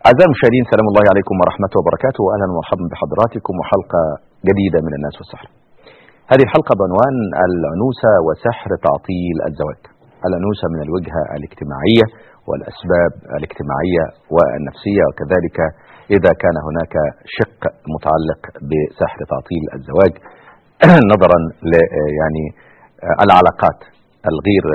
أعزائي المشاهدين سلام الله عليكم ورحمته وبركاته وأهلا ومرحبا بحضراتكم وحلقة جديدة من الناس والسحر هذه الحلقة بعنوان العنوسة وسحر تعطيل الزواج العنوسة من الوجهة الاجتماعية والأسباب الاجتماعية والنفسية وكذلك إذا كان هناك شق متعلق بسحر تعطيل الزواج نظرا ل يعني العلاقات الغير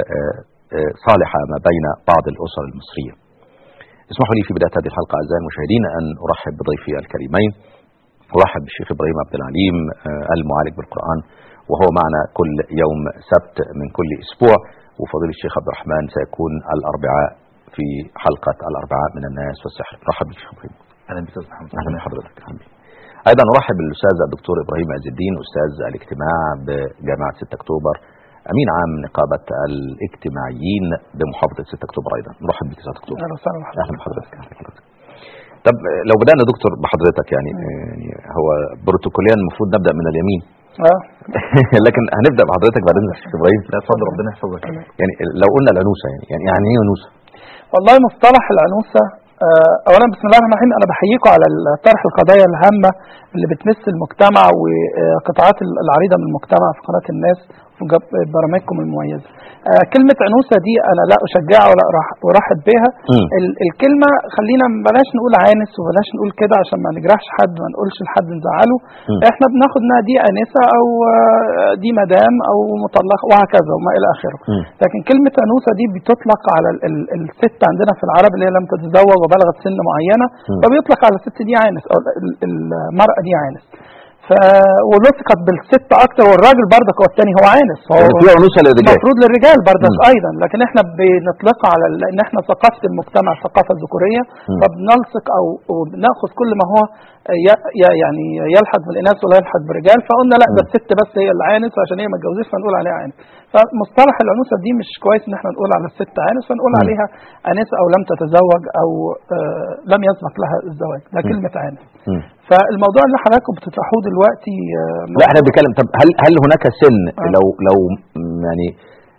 صالحة ما بين بعض الأسر المصرية اسمحوا لي في بداية هذه الحلقة أعزائي المشاهدين أن أرحب بضيفي الكريمين أرحب بالشيخ إبراهيم عبد العليم المعالج بالقرآن وهو معنا كل يوم سبت من كل أسبوع وفضيلة الشيخ عبد الرحمن سيكون الأربعاء في حلقة الأربعاء من الناس والسحر رحب بالشيخ إبراهيم أهلا بك أستاذ محمد أهلا بحضرتك أهلا بك أيضا أرحب بالأستاذ الدكتور إبراهيم عز الدين أستاذ الاجتماع بجامعة 6 أكتوبر أمين عام نقابة الاجتماعيين بمحافظة 6 أكتوبر أيضا نرحب بك 6 أكتوبر اهلا وسهلا أهلا بحضرتك أهلا بحضرتك طب لو بدأنا دكتور بحضرتك يعني يعني هو بروتوكوليا المفروض نبدأ من اليمين اه لكن هنبدأ بحضرتك بعدين يا شيخ إبراهيم لا اتفضل ربنا يحفظك يعني لو قلنا العنوسة يعني يعني يعني إيه عنوسة؟ والله مصطلح العنوسة آه، اولا بسم الله الرحمن الرحيم انا بحييكم على طرح القضايا الهامه اللي بتمس المجتمع وقطاعات العريضه من المجتمع في قناه الناس في جب- برامجكم المميزه. آه، كلمه عنوسه دي انا لا اشجعها ولا أرح- ارحب بها مم. ال- الكلمه خلينا بلاش نقول عانس وبلاش نقول كده عشان ما نجرحش حد ما نقولش لحد نزعله مم. احنا بناخد انها دي انسه او آه، دي مدام او مطلقه وهكذا وما الى اخره. مم. لكن كلمة أنوثة دي بتطلق على ال- ال- الست عندنا في العرب اللي هي لم تتزوج وبلغت سن معينة مم. فبيطلق على الست دي عانس أو ال- المرأة دي عانس ف ولصقت بالست أكتر والراجل برضك هو الثاني هو عانس هو يعني في عنوسة للرجال المفروض للرجال برضك مم. أيضا لكن احنا بنطلقها على ال- إن احنا ثقافة المجتمع ثقافة ذكورية مم. فبنلصق أو أو بناخذ كل ما هو ي- ي- يعني يلحق بالإناث ولا يلحق بالرجال فقلنا لا ده مم. الست بس هي اللي عانس عشان هي ما اتجوزتش فنقول عليها عانس فمصطلح العنوسه دي مش كويس ان احنا نقول على الست عانس فنقول مم. عليها انسه او لم تتزوج او آه لم يسبق لها الزواج ده مم. كلمه عانس مم. فالموضوع اللي حضراتكم بتطرحوه دلوقتي آه لا احنا بنتكلم طب هل هل هناك سن آه. لو لو م- يعني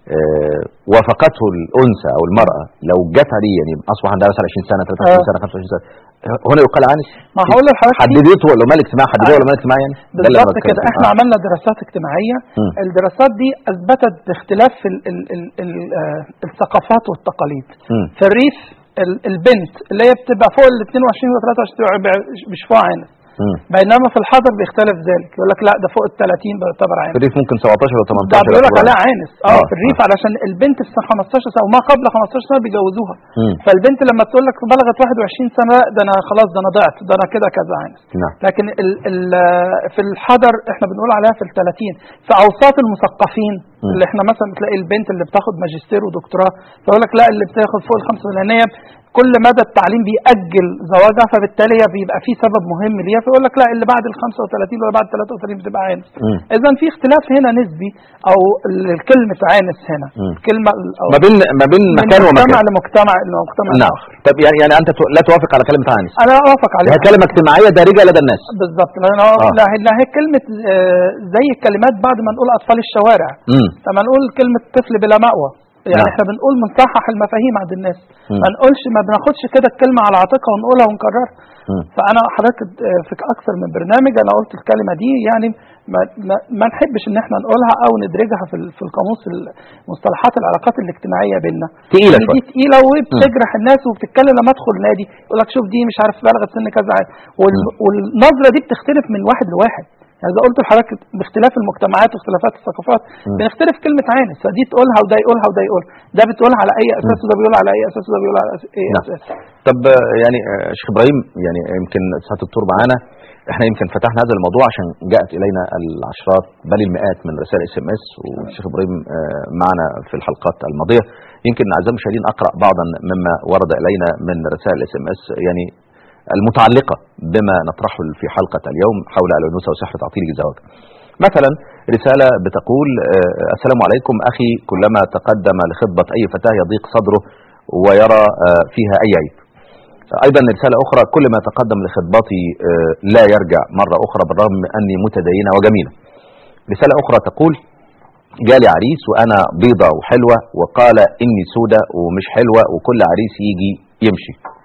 آه وافقته الانثى او المراه لو جت عليه يعني اصبح عندها مثلا 20 سنه 23 آه. سنه 25 سنه هنا يقال عنس ما هقول لحضرتك في- حددته ولا ما الاجتماع حددوه ولا ما الاجتماع يعني ده اللي أنا بالظبط بتكلم كده فيه. احنا آه. عملنا دراسات اجتماعيه مم. الدراسات دي اثبتت اختلاف ال ال ال ال آه الثقافات والتقاليد مم. في الريف ال- البنت اللي هي بتبقى فوق ال 22 و 23 بيشوفوها عانس مم. بينما في الحضر بيختلف ذلك يقول لك لا ده فوق ال 30 بيعتبر في عانس الريف ممكن 17 ولا ده 18 بيقول لك يعتبر عليها عنس. عانس اه آه، في الريف علشان البنت في سنه 15 سنه وما قبل 15 سنه بيجوزوها مم. فالبنت لما تقول لك بلغت 21 سنه لا ده انا خلاص ده انا ضعت ده انا كده كذا عانس نعم لكن ال ال في الحضر احنا بنقول عليها في ال 30 في اوساط المثقفين مم. اللي احنا مثلا بتلاقي البنت اللي بتاخد ماجستير ودكتوراه فيقول لك لا اللي بتاخد فوق ال 5 لان هي كل مدى التعليم بيأجل زواجها فبالتالي هي بيبقى في سبب مهم ليها فيقول لك لا اللي بعد ال 35 ولا بعد 33 بتبقى عانس مم. اذا في اختلاف هنا نسبي او ال- كلمه عانس هنا مم. كلمه ال- أو ما بين ما بين من مكان مجتمع ومكان لمجتمع لمجتمع نعم اخر طب يعني يعني انت تو- لا توافق على كلمه عنس انا اوافق عليها هي كلمه اجتماعيه دارجه لدى الناس بالظبط لان هو آه. لا هي- لا هي كلمه آه، زي الكلمات بعد ما نقول اطفال الشوارع امم لما نقول كلمه طفل بلا مأوى يعني نعم. احنا بنقول بنصحح المفاهيم عند الناس مم. ما نقولش ما بناخدش كده الكلمه على عاتقها ونقولها ونكررها مم. فانا حضرتك آه، في اكثر من برنامج انا قلت الكلمه دي يعني ما, ما, ما نحبش ان احنا نقولها او ندرجها في ال- في القاموس ال- مصطلحات العلاقات الاجتماعيه بيننا تقيله يعني دي شويه تقيله وبتجرح الناس وبتتكلم لما ادخل نادي يقول لك شوف دي مش عارف بلغت سن كذا عام وال... مم. والنظره دي بتختلف من واحد لواحد يعني زي قلت لحضرتك باختلاف المجتمعات واختلافات الثقافات مم. بنختلف كلمه عانس فدي تقولها وده يقولها وده يقولها ده بتقولها على اي اساس وده بيقول على اي اساس وده بيقول على أس- اي نعم. اساس طب آه، يعني آه، شيخ ابراهيم يعني يمكن سعاده الدكتور معانا احنا يمكن فتحنا هذا الموضوع عشان جاءت الينا العشرات بل المئات من رسائل اس ام اس والشيخ ابراهيم آه، معنا في الحلقات الماضيه يمكن اعزائي المشاهدين اقرا بعضا مما ورد الينا من رسائل اس ام اس يعني المتعلقه بما نطرحه في حلقه اليوم حول الانوثه وسحر تعطيل الزواج. مثلا رساله بتقول آه، السلام عليكم اخي كلما تقدم لخطبه اي فتاه يضيق صدره ويرى آه، فيها اي عيب. ايضا رساله اخرى كل ما تقدم لخطبتي آه، لا يرجع مره اخرى بالرغم من اني متدينه وجميله. رساله اخرى تقول جالي عريس وانا بيضه وحلوه وقال اني سودة ومش حلوه وكل عريس يجي يمشي.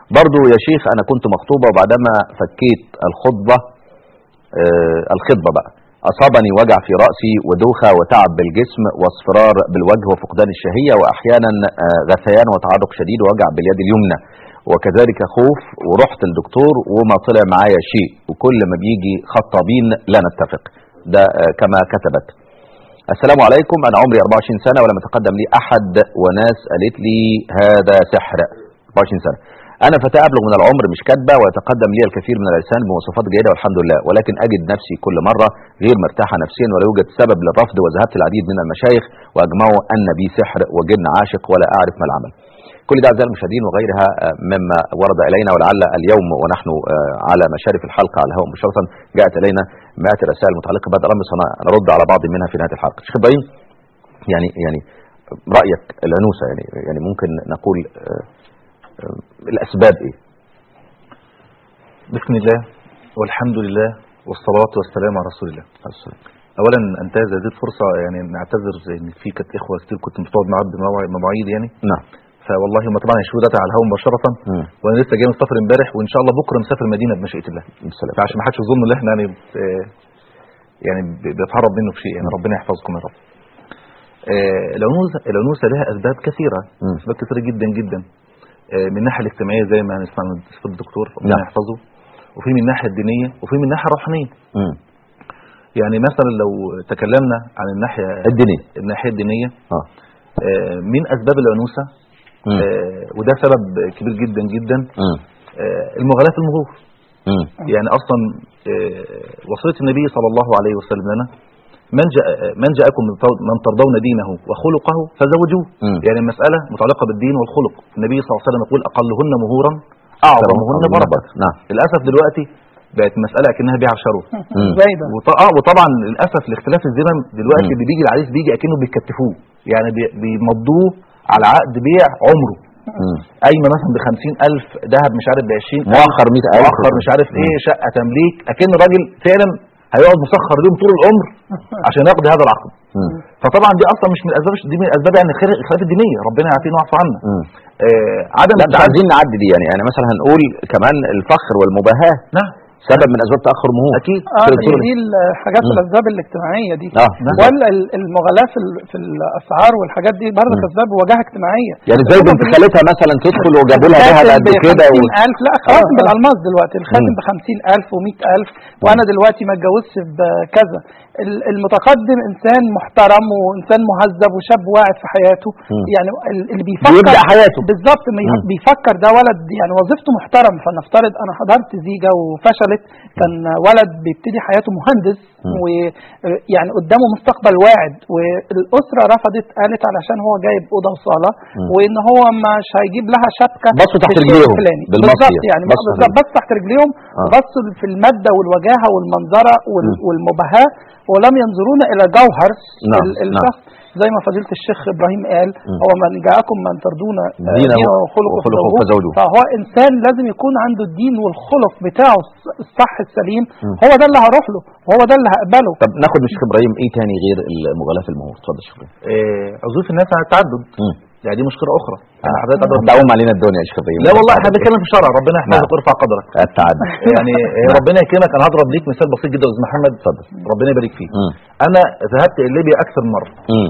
برضو يا شيخ انا كنت مخطوبة وبعدما فكيت الخطبة آه الخطبة بقى اصابني وجع في رأسي ودوخة وتعب بالجسم واصفرار بالوجه وفقدان الشهية واحيانا آه غثيان وتعرق شديد ووجع باليد اليمنى وكذلك خوف ورحت الدكتور وما طلع معايا شيء وكل ما بيجي خطابين لا نتفق ده آه كما كتبت السلام عليكم انا عمري 24 سنه ولم يتقدم لي احد وناس قالت لي هذا سحر 24 سنه انا فتاه ابلغ من العمر مش كاتبه ويتقدم لي الكثير من الانسان بمواصفات جيده والحمد لله ولكن اجد نفسي كل مره غير مرتاحه نفسيا ولا يوجد سبب للرفض وذهبت العديد من المشايخ واجمعوا ان بي سحر وجن عاشق ولا اعرف ما العمل كل ده اعزائي المشاهدين وغيرها آه، مما ورد الينا ولعل اليوم ونحن آه، على مشارف الحلقه على الهواء مباشره جاءت الينا مئات الرسائل المتعلقه بهذا الامر سنرد على بعض منها في نهايه الحلقه. شيخ ابراهيم يعني يعني رايك العنوسه يعني يعني ممكن نقول آه، آه، الاسباب ايه؟ بسم الله والحمد لله والصلاة والسلام على رسول الله اولا انتهز هذه الفرصة يعني نعتذر ان في كانت اخوة كتير كنت مفتوض معاهم بمواعيد بمواعيد يعني نعم فوالله هم طبعا يشوفوا داتا على الهواء مباشرة مم. وانا لسه جاي من سفر امبارح وان شاء الله بكره مسافر المدينة بمشيئة الله بالسلامه فعشان ما حدش يظن ان احنا يعني آه، يعني ب- بيتهرب منه في شيء يعني ربنا يحفظكم يا رب آه، العنوسة العنوسة لها اسباب كثيرة مم. اسباب كثيرة جدا جدا آه، من الناحية الاجتماعية زي ما هنسمع من أستاذ الدكتور ربنا نعم. يحفظه وفي من الناحية الدينية وفي من الناحية الروحانية مم. يعني مثلا لو تكلمنا عن الناحية الدينيه الناحية الدينية اه آه، من أسباب العنوسة مم. آه، وده سبب كبير جدا جدا مم. آه، المغالاة في المهور مم. يعني أصلا آه، وصية النبي صلى الله عليه وسلم لنا من جاء من جاءكم من تر- من ترضون دينه وخلقه فزوجوه مم. يعني المسألة متعلقة بالدين والخلق النبي صلى الله عليه وسلم يقول أقلهن مهورا أعظمهن بركة نعم للأسف دلوقتي بقت مسألة كأنها بيع وشرو مم. زي ده وط- آه وطبعا للأسف لاختلاف الزمن دلوقتي مم. اللي بيجي العريس بيجي أكنه بيكتفوه يعني بي- بيمضوه على عقد بيع عمره مم. قايمة مثلا ب 50000 ذهب مش عارف ب 20000 مؤخر 100000 مؤخر مش عارف ايه شقة تمليك أكن الراجل فعلا هيقعد مسخر ليهم طول العمر عشان يقضي هذا العقد مم. فطبعا دي اصلا مش من الاسباب دي من الاسباب يعني خير الخلاف الدينيه ربنا يعافينا ويعفو عنا مم. آه عدم لا مش التعدد عايزين نعدي دي يعني يعني مثلا هنقول كمان الفخر والمباهاه نعم سبب من اسباب تاخر مهور اكيد اه في دي, الصورة. دي الحاجات مم. الاسباب الاجتماعيه دي اه نعم. ولا ال- المغالاة في ال- في الاسعار والحاجات دي برضه مم. اسباب وجاهه اجتماعيه يعني ازاي بنت خالتها مثلا تدخل وجابوا لها ذهب الخاتم قد ب كده و... 50000 لا خواتم آه. بالالماس دلوقتي الخاتم مم. ب 50000 و100000 وانا دلوقتي ما اتجوزش بكذا ال- المتقدم انسان محترم وانسان مهذب وشاب واعد في حياته مم. يعني ال- اللي بيفكر بيبدأ حياته. بالظبط ما ي- مم. بيفكر ده ولد يعني وظيفته محترم فنفترض انا حضرت زيجه وفشلت كان ولد بيبتدي حياته مهندس مم. ويعني قدامه مستقبل واعد والاسره رفضت قالت علشان هو جايب اوضه وصاله مم. وان هو مش هيجيب لها شبكه بصوا تحت في الشيء رجليهم الفلاني. بالمصري بالظبط يعني بصوا تحت بالظبط بس تحت رجليهم آه. بصوا في الماده والوجاهه والمنظره وال- مم. والمباهاه ولم ينظرون الى جوهر نعم، ال- الشخص زي ما فضيله الشيخ ابراهيم قال مم. هو من جاءكم من ترضون آه، دينه دينه وخلقه وخلقه فزوجوه. فزوجوه. فهو انسان لازم يكون عنده الدين والخلق بتاعه الص- الصح السليم مم. هو ده اللي هروح له وهو ده اللي هقبله طب ناخد من الشيخ ابراهيم ايه تاني غير المغالاة في المهور اتفضل يا شيخ ابراهيم آه عزوف الناس عن التعدد مم. يعني دي مشكله اخرى يعني حضرتك أدرى انت قوم علينا الدنيا يا شيخ ابراهيم لا والله احنا بنتكلم في الشرع ربنا نعم. يحفظك ويرفع قدرك التعدد يعني آه، ربنا يكرمك انا هضرب ليك مثال بسيط جدا يا استاذ محمد اتفضل ربنا يبارك فيك مم. انا ذهبت الى ليبيا اكثر من مره مم.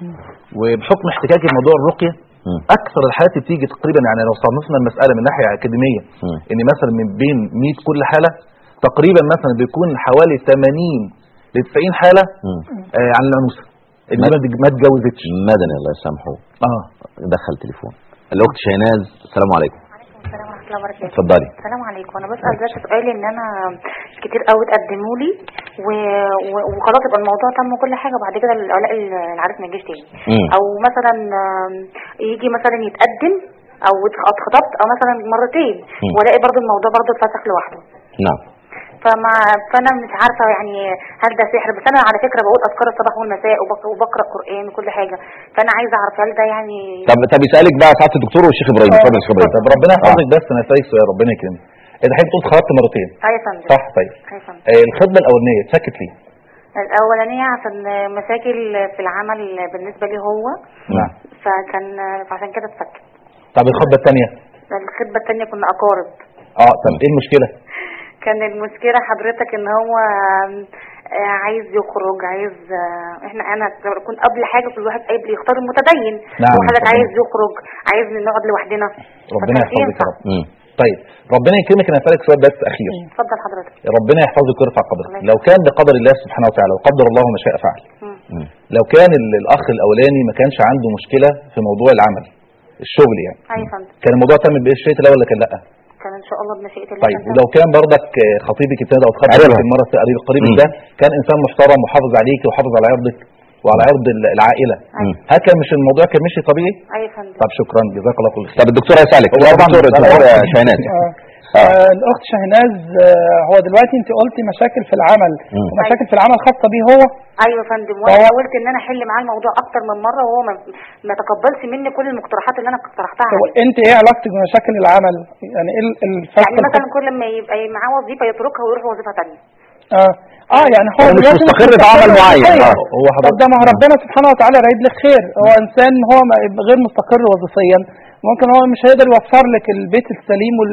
وبحكم احتكاكي بموضوع الرقيه مم. اكثر الحالات اللي بتيجي تقريبا يعني لو صنفنا المساله من ناحيه اكاديميه مم. ان مثلا من بين 100 كل حاله تقريبا مثلا بيكون حوالي 80 ل 90 حاله مم. آه عن العنوسه اللي ما- ما اتج- ما اتجوزتش مدني الله يسامحه اه دخل تليفون الاخت شيناز السلام عليكم عليكم السلام ورحمه الله وبركاته اتفضلي السلام عليكم انا بسال بس سؤالي ان انا كتير قوي اتقدموا لي و- و- وخلاص يبقى الموضوع تم وكل حاجه وبعد كده الاولاء العريس ما يجيش تاني مم. او مثلا آم، يجي مثلا يتقدم او اتخ- اتخطبت او مثلا مرتين مم. والاقي برضو الموضوع برضو اتفسخ لوحده نعم فما فانا مش عارفه يعني هل ده سحر بس انا على فكره بقول اذكار الصباح والمساء وبق- وبقرا قران وكل حاجه فانا عايزه اعرف هل ده يعني طب طب يسالك بقى سعاده الدكتور والشيخ ابراهيم اتفضل يا شيخ ابراهيم طب ربنا يحفظك بس انا اسالك سؤال ربنا يكرمك انت حضرتك قلت خرجت مرتين اه يا فندم صح طيب اه يا فندم آه الخدمه الاولانيه اتسكت ليه؟ الأولانية عشان مشاكل في العمل بالنسبة لي هو نعم فكان فعشان كده اتفكت طب الخطبه الثانيه الخطبه الثانيه كنا اقارب اه طب ايه المشكله كان المشكله حضرتك ان هو آه، عايز يخرج عايز آه، احنا انا كنت قبل حاجه كل واحد قايل يختار المتدين نعم. وحضرتك عايز يخرج عايز نقعد لوحدنا ربنا فكانش يحفظك يا ينفع. رب طيب ربنا يكرمك انا اسالك سؤال بس اخير اتفضل حضرتك ربنا يحفظك ويرفع قدرك الله لو كان بقدر الله سبحانه وتعالى وقدر الله ما شاء فعل مم. لو كان ال- الاخ الاولاني ما كانش عنده مشكله في موضوع العمل الشغل يعني ايوه يا فندم كان الموضوع تم بشيء الاول ولا كان لا كان ان شاء الله بمشيئه الله طيب كان ولو كان برضك آه، خطيبك ابتدى او قريبها. اتخطب المره القريب القريب مم. ده كان انسان محترم وحافظ عليك وحافظ على عرضك وعلى عرض ال- العائله أيوة. هل كان مش الموضوع كان مشي طبيعي ايوه يا فندم طب شكرا جزاك الله كل خير طب الدكتور هيسالك هو لا، طبعاً دكتور مسألة دكتور واحدة. شاهناز آه. آه. آه، الاخت شاهناز آه، هو دلوقتي انت قلتي مشاكل في العمل مم. ومشاكل في العمل خاصه بيه هو ايوه يا فندم وانا حاولت ان انا احل معاه الموضوع اكتر من مره وهو ما, ما تقبلش مني كل المقترحات اللي انا اقترحتها هو عليه انت ايه علاقتك بمشاكل العمل يعني ايه ال- الفرق يعني مثلا كل ما يبقى معاه وظيفه يتركها ويروح وظيفه ثانيه اه اه يعني هو هو مش دلوقتي مستقر في عمل معين. وظيفياً. آه. هو طب حضرتك ده ما هو ربنا سبحانه وتعالى رايد لك خير هو انسان هو ما- غير مستقر وظيفيا ممكن هو مش هيقدر يوفر لك البيت السليم وال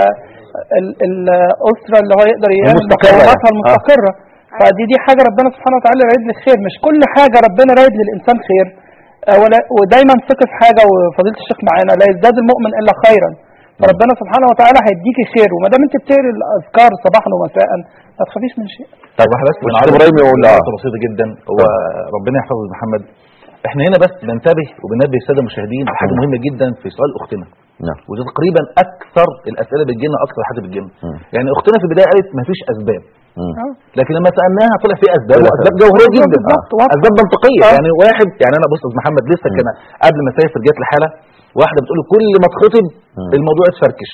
ال- الاسره اللي هو يقدر يعمل المستقرة يعني. مقوماتها المستقره فدي دي حاجه ربنا سبحانه وتعالى رايد لك خير مش كل حاجه ربنا رايد للانسان خير آه، ولا- ودايما ثق في حاجه وفضيله الشيخ معانا لا يزداد المؤمن الا خيرا فربنا سبحانه وتعالى هيديكي خير وما دام انت بتقري الاذكار صباحا ومساء ما تخافيش من شيء طيب واحد بس والشيخ إبراهيم يقول آه. نقطة بسيطة جدا هو ربنا يحفظ محمد احنا هنا بس بننتبه وبننبه الساده المشاهدين لحاجه مم. مهمه جدا في سؤال اختنا نعم وده تقريبا اكثر الاسئله بتجينا اكثر حاجه بتجينا مم. يعني اختنا في البدايه قالت مفيش اسباب مم. آه. لكن لما سالناها طلع في اسباب طلع واسباب في- جوهريه جدا بالظبط، واضحة. اسباب منطقيه آه. يعني واحد يعني انا بص يا أستاذ محمد لسه مم. كان قبل ما اسافر جات لي حاله واحده بتقول لي كل ما اتخطب مم. الموضوع اتفركش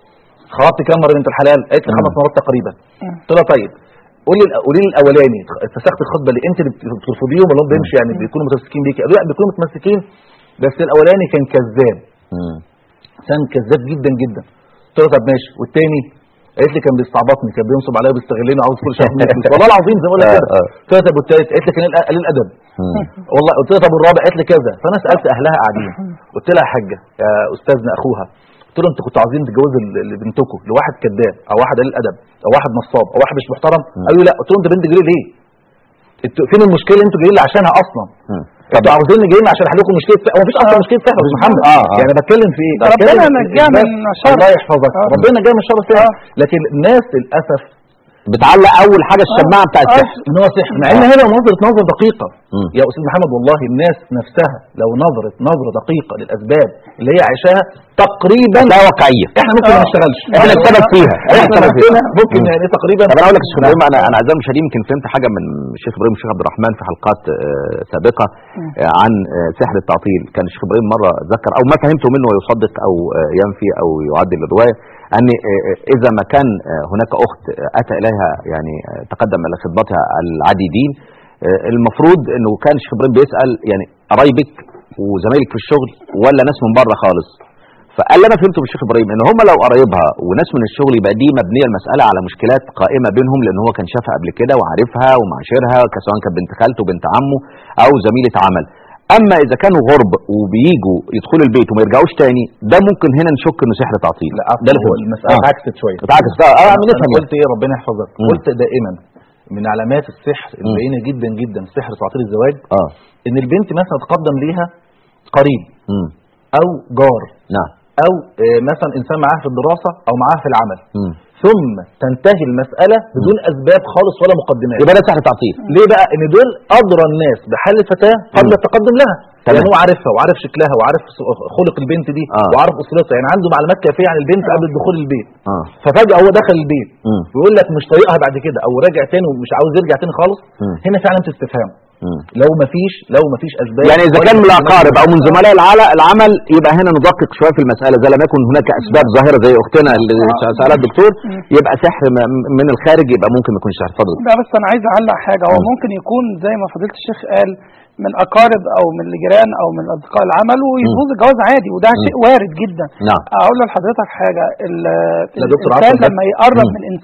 خطبت كام مره بنت الحلال قالت لي مم. خمس مرات تقريبا مم. قلت لها طيب قولي لي قولي لي الاولاني فسخت الخطبه اللي انت اللي بترفضيهم ولا هم بيمشي يعني بيكونوا متمسكين بيكي قالوا لا بيكونوا متمسكين بس الاولاني كان كذاب مم. كان كذاب جدا جدا قلت له طب ماشي والتاني قالت لي كان بيستعبطني كان بينصب عليا وبيستغلني وعاوز كل شهر مني فلوس. والله العظيم زي ما بقول لك آه، كده آه. قلت لها طب والتالت قالت لي كان قليل- قليل ادب مم. والله قلت لها طب والرابع قالت لي كذا فانا سالت اهلها قاعدين قلت لها يا حاجه يا استاذنا اخوها قلت له انتوا كنتوا عاوزين تتجوزوا ال- ال- بنتكم لواحد كذاب او واحد قليل ادب او واحد نصاب او واحد مش محترم قالوا لي لا قلت لهم ده بنت جايه ليه؟ انتوا فين المشكله اللي انتوا جايين لي عشانها اصلا؟ مم. انتوا عاوزين جايين عشان احل لكم مشكله فقه ومفيش اصلا مشكله فقه يا أستاذ محمد آه، آه. يعني بتكلم في ايه؟ ده ربنا بتكلم في نجاه الناس- من شر. الله يحفظك آه. ربنا جاي من شر فعلا آه. لكن الناس للاسف بتعلق اول حاجه الشماعه بتاعت آه. السحر ان هو سحر مع ان هنا نظره نظر دقيقه مم. يا استاذ محمد والله الناس نفسها لو نظرت نظره دقيقه للاسباب اللي هي عايشاها تقريبا لا واقعيه احنا ممكن آه. ما نشتغلش احنا السبب فيها احنا احنا السبب فيها نفسنا ممكن مم. يعني تقريبا طب انا اقول لك يا شيخ ابراهيم انا انا اعزائي المشاهدين يمكن فهمت حاجه من الشيخ ابراهيم والشيخ عبد الرحمن في حلقات آه، سابقه آه، عن آه، سحر التعطيل كان الشيخ ابراهيم مره ذكر او ما فهمته منه ويصدق او آه، ينفي او يعدل الروايه ان آه، آه، اذا ما كان آه، هناك اخت آه، اتى اليها يعني آه، تقدم الى خطبتها العديدين آه، المفروض انه كان الشيخ ابراهيم بيسال يعني قرايبك وزمايلك في الشغل ولا ناس من بره خالص فقال اللي انا فهمته من الشيخ ابراهيم ان هم لو قرايبها وناس من الشغل يبقى دي مبنيه المساله على مشكلات قائمه بينهم لان هو كان شافها قبل كده وعارفها ومعاشرها سواء كانت بنت خالته بنت عمه او زميله عمل اما اذا كانوا غرب وبييجوا يدخلوا البيت وما يرجعوش تاني ده ممكن هنا نشك انه سحر تعطيل لا ده هو اللي المساله آه. اتعكست شويه اتعكس اه اه انا نفهم قلت ايه ربنا يحفظك مم. قلت دائما من علامات السحر البينه جدا جدا سحر تعطيل الزواج اه ان البنت مثلا تقدم ليها قريب امم او جار نعم او آه، مثلا انسان معاه في الدراسه او معاه في العمل امم ثم تنتهي المساله بدون اسباب خالص ولا مقدمات يبقى ده سحر تعطيل ليه بقى ان دول ادرى الناس بحل الفتاه قبل مم. التقدم لها تمام. يعني هو عارفها وعارف شكلها وعارف خلق البنت دي آه. وعارف اسرتها يعني عنده معلومات كافيه عن البنت قبل دخول البيت اه ففجاه هو دخل البيت مم. ويقول لك مش طايقها بعد كده او راجع تاني ومش عاوز يرجع تاني خالص مم. هنا فعلا استفهام مم. لو مفيش لو مفيش اسباب يعني اذا كان من الاقارب او من زملاء العل- العمل يبقى هنا ندقق شويه في المساله اذا لم يكن هناك اسباب ظاهره زي اختنا اللي سالها الدكتور يبقى سحر م- من الخارج يبقى ممكن ما يكونش سحر اتفضل لا بس انا عايز اعلق حاجه هو مم. ممكن يكون زي ما فضيله الشيخ قال من اقارب او من الجيران او من اصدقاء العمل ويبوظ الجواز عادي وده شيء وارد جدا نعم اقول لحضرتك حاجه ال- لا دكتور الانسان عفوا بس. لما يقرب مم. من انسان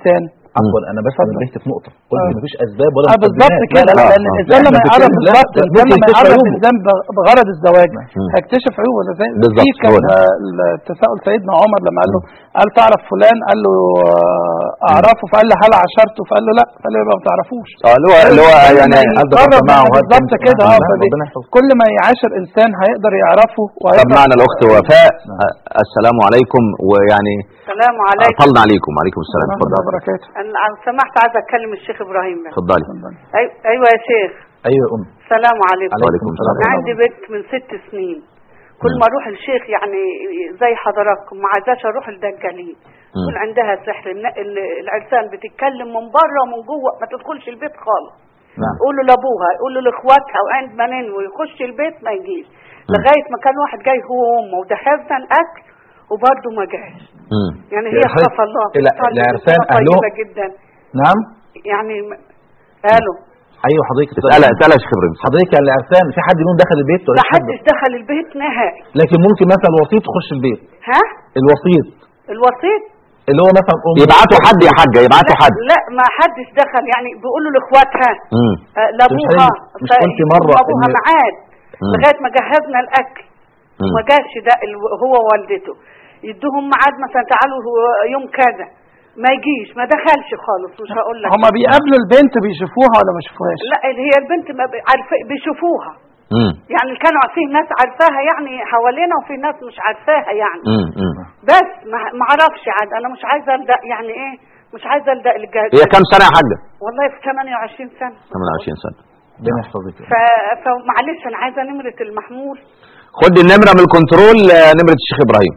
عفوا انا بس اتفضل. نبهت في نقطه قلت آه. مفيش اسباب ولا اه بالظبط مقدمات. كده لا لا لا لان آه. الانسان لا، لما أنت يعرف بتتكلم- لا، بالظبط الانسان ممكن لما يكتشف يعرف عيوبه. الانسان ب- بغرض الزواج مم. هيكتشف عيوبه زي بالظبط، في كان هو ده. آه، التساؤل سيدنا عمر لما قال له قال تعرف فلان قال له آه، اعرفه فقال له هل عشرته فقال له لا قال له يبقى ما تعرفوش اه اللي هو اللي هو كل يعني ما هل ده يقرب معه منه وهل بالظبط كان- كده اه لا، فبي- ربنا يحفظه. كل ما يعاشر انسان هيقدر يعرفه طب وهيقدر معنا الاخت وفاء آه، السلام عليكم ويعني السلام عليكم طلنا عليكم وعليكم السلام ورحمة الله اتفضل وبركاته انا لو سمحت عايزه اتكلم الشيخ ابراهيم بس اتفضلي أي- ايوه يا شيخ ايوه يا ام السلام عليكم وعليكم السلام. انا عندي بنت من ست سنين كل ما اروح الشيخ يعني زي حضراتكم ما عايزاش اروح الدجالين مم. كل عندها سحر الن- ال- العرسان بتتكلم من بره ومن جوه ما تدخلش البيت خالص نعم. يقولوا لابوها يقولوا لاخواتها وعند ما ننوي يخش البيت ما يجيش لغايه ما كان واحد جاي هو وامه وجهزنا الاكل وبرضه ما جاش مم. يعني يا هي حضرتك خاف الله ال- بتصلي العرسان بصفة أهلهم- طيبة جدا نعم يعني م- قالوا ايوه حضرتك اسالها اسالها يا شيخ ابراهيم حضرتك يعني العرسان في حد منهم دخل البيت ولا ما مفيش حد؟ حدش دخل البيت نهائي لكن ممكن مثلا الوسيط يخش البيت ها الوسيط الوسيط اللي هو مثلا ام يبعتوا حد يا حاجه يبعتوا لا, حد لا ما حدش دخل يعني بيقولوا لاخواتها مم. آه، لابوها مش قلتي مرة ابوها إن- معاد مم. لغايه ما جهزنا الاكل مم. وما جاش ده ال- هو ووالدته يدوهم ميعاد مثلا تعالوا هو يوم كذا ما يجيش ما دخلش خالص مش هقول لك هما بيقابلوا البنت بيشوفوها ولا ما يشوفوهاش لا هي البنت ما ب- عارفه بيشوفوها مم. يعني كانوا في ناس عارفاها يعني حوالينا وفي ناس مش عارفاها يعني مم. مم. بس ما ما اعرفش عاد انا مش عايزه الدق يعني ايه مش عايزه الدق الجهاز هي كام سنه يا حاجه والله في 28 سنه 28 سنه ربنا يحفظك ف... فمعلش انا عايزه نمره المحمول خد النمره من الكنترول آه، نمره الشيخ ابراهيم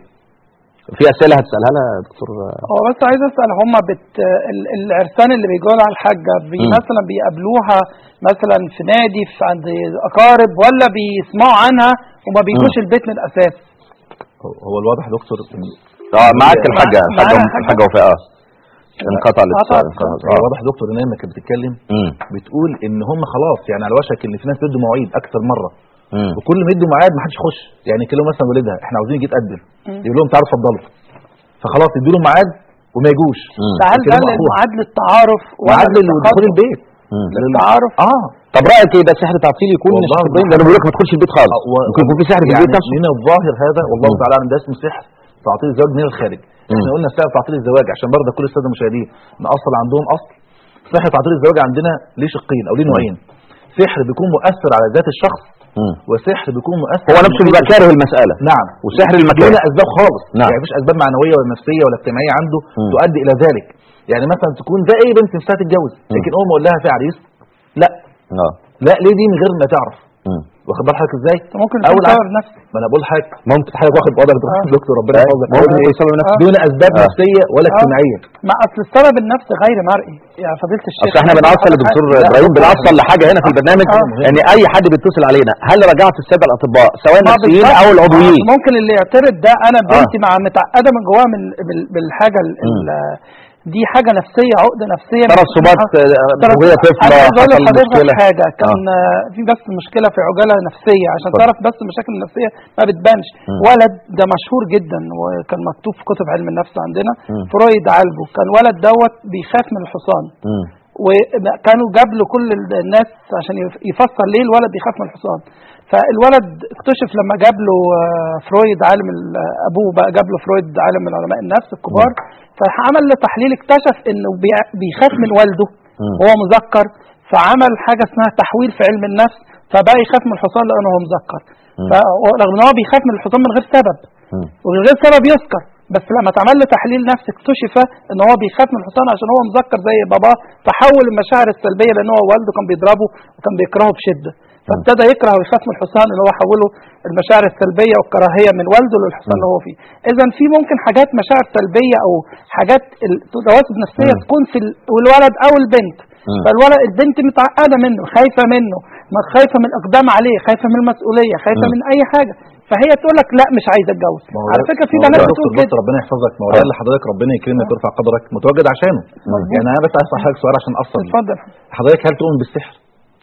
في اسئله هتسالها لها يا دكتور آه، هو بس عايز اسال هما بت ال- العرسان اللي بيجوا لها الحاجه بي مم. مثلا بيقابلوها مثلا في نادي في عند اقارب ولا بيسمعوا عنها وما بيجوش البيت من الاساس هو- هو الواضح يا دكتور إن اه معاك الحاجه معانا الحاجه حاجة. الحاجه وفاء اه انقطع الاتصال انقطع انقطع. هو اه واضح يا دكتور ان هي لما كانت بتتكلم مم. بتقول ان هم خلاص يعني على وشك ان في ناس بيدوا مواعيد اكتر مره مم. وكل ما يدوا ميعاد ما حدش يخش يعني يكلموا مثلا والدها احنا عاوزين يجي يتقدم مم. يقول لهم تعالوا اتفضلوا فخلاص يدوا لهم ميعاد وما يجوش مم. ده هل ده يكلموا أخوها. للمعاد للتعارف ولا ميعاد لدخول للتخطب؟ البيت مم. للتعارف اه طب رايك ايه ده سحر تعطيل يكون والله الشيخ ابراهيم ده انا بقول لك ما تدخلش البيت خالص آه، و- ممكن يكون في سحر في يعني البيت نفسه من الظاهر هذا والله مم. تعالى اعلم ده اسمه سحر تعطيل الزواج من الخارج احنا قلنا سحر تعطيل الزواج عشان برضه كل الساده المشاهدين ان اصل عندهم اصل سحر تعطيل الزواج عندنا ليه شقين او ليه نوعين سحر بيكون مؤثر على ذات الشخص مم. وسحر بيكون مؤثر هو على نفسه محيط بيبقى كاره المساله نعم وسحر دون المكان اسباب خالص نعم. يعني مفيش اسباب معنويه ولا نفسيه ولا اجتماعيه عنده مم. تؤدي الى ذلك يعني مثلا تكون زي اي بنت نفسها تتجوز لكن اول ما اقول لها في عريس لا اه لا ليه دي من غير ما تعرف مم. واخد بال حضرتك ازاي ممكن اول يكون عكس سبب نفسي ما انا بقول حضرتك ممكن حضرتك واخد وضعك تروح آه. دكتور ربنا آه. يحفظك ممكن أقول يكون إيه؟ سبب نفسي. دون اسباب آه. نفسيه ولا آه. اجتماعيه ما اصل السبب النفسي غير مرئي يا فضيله الشيخ اصل احنا بنوصل لدكتور لا، ابراهيم لا. بنوصل لحاجه هنا في البرنامج آه. ان اي حد بيتصل علينا هل رجعت الساده الاطباء سواء ما النفسيين بالظبط. او العضويين آه، ممكن اللي يعترض ده انا بنتي مع متعقده من جواها من بال- بالحاجه ال- ال- دي حاجه نفسيه عقده نفسيه ترسبات ترى- وهي انا طفله عايز اقول حصل لحضرتك مشكله حاجه كان آه. في بس مشكله في عجاله نفسيه عشان اتفضل. تعرف بس المشاكل النفسيه ما بتبانش مم. ولد ده مشهور جدا وكان مكتوب في كتب علم النفس عندنا مم. فرويد عالجه كان ولد دوت بيخاف من الحصان مم. وكانوا جاب له كل الناس عشان يف- يفسر ليه الولد بيخاف من الحصان فالولد اكتشف لما جاب له آه، فرويد عالم ال- ابوه بقى جاب له فرويد عالم من علماء النفس الكبار فعمل له تحليل اكتشف انه بي- بيخاف من والده مم. وهو مذكر فعمل حاجه اسمها تحويل في علم النفس فبقى يخاف من الحصان لانه هو مذكر مم. فرغم ان هو بيخاف من الحصان من غير سبب مم. ومن غير سبب يذكر بس لما اتعمل له تحليل نفسي اكتشف ان هو بيخاف من الحصان عشان هو مذكر زي باباه فحول المشاعر السلبيه لان هو والده كان بيضربه وكان بيكرهه بشده فابتدى يكره ويخاف من الحصان اللي هو حوله المشاعر السلبيه والكراهيه من والده للحصان اللي هو فيه اذا في ممكن حاجات مشاعر سلبيه او حاجات ال- رواسب نفسيه مم. تكون في ال- الولد او البنت مم. فالولد البنت متعقده منه خايفه منه ما خايفه من الاقدام عليه خايفه من المسؤوليه خايفه مم. من اي حاجه فهي تقول لك لا مش عايزه اتجوز ما هو على ده- فكره في ما هو بنات ده بتقول دكتور بس كده ربنا يحفظك ما هو ده اللي حضرتك ربنا يكرمك ويرفع قدرك متواجد عشانه مظبوط. يعني انا بس اسال حضرتك سؤال عشان افصل اتفضل حضرتك هل تؤمن بالسحر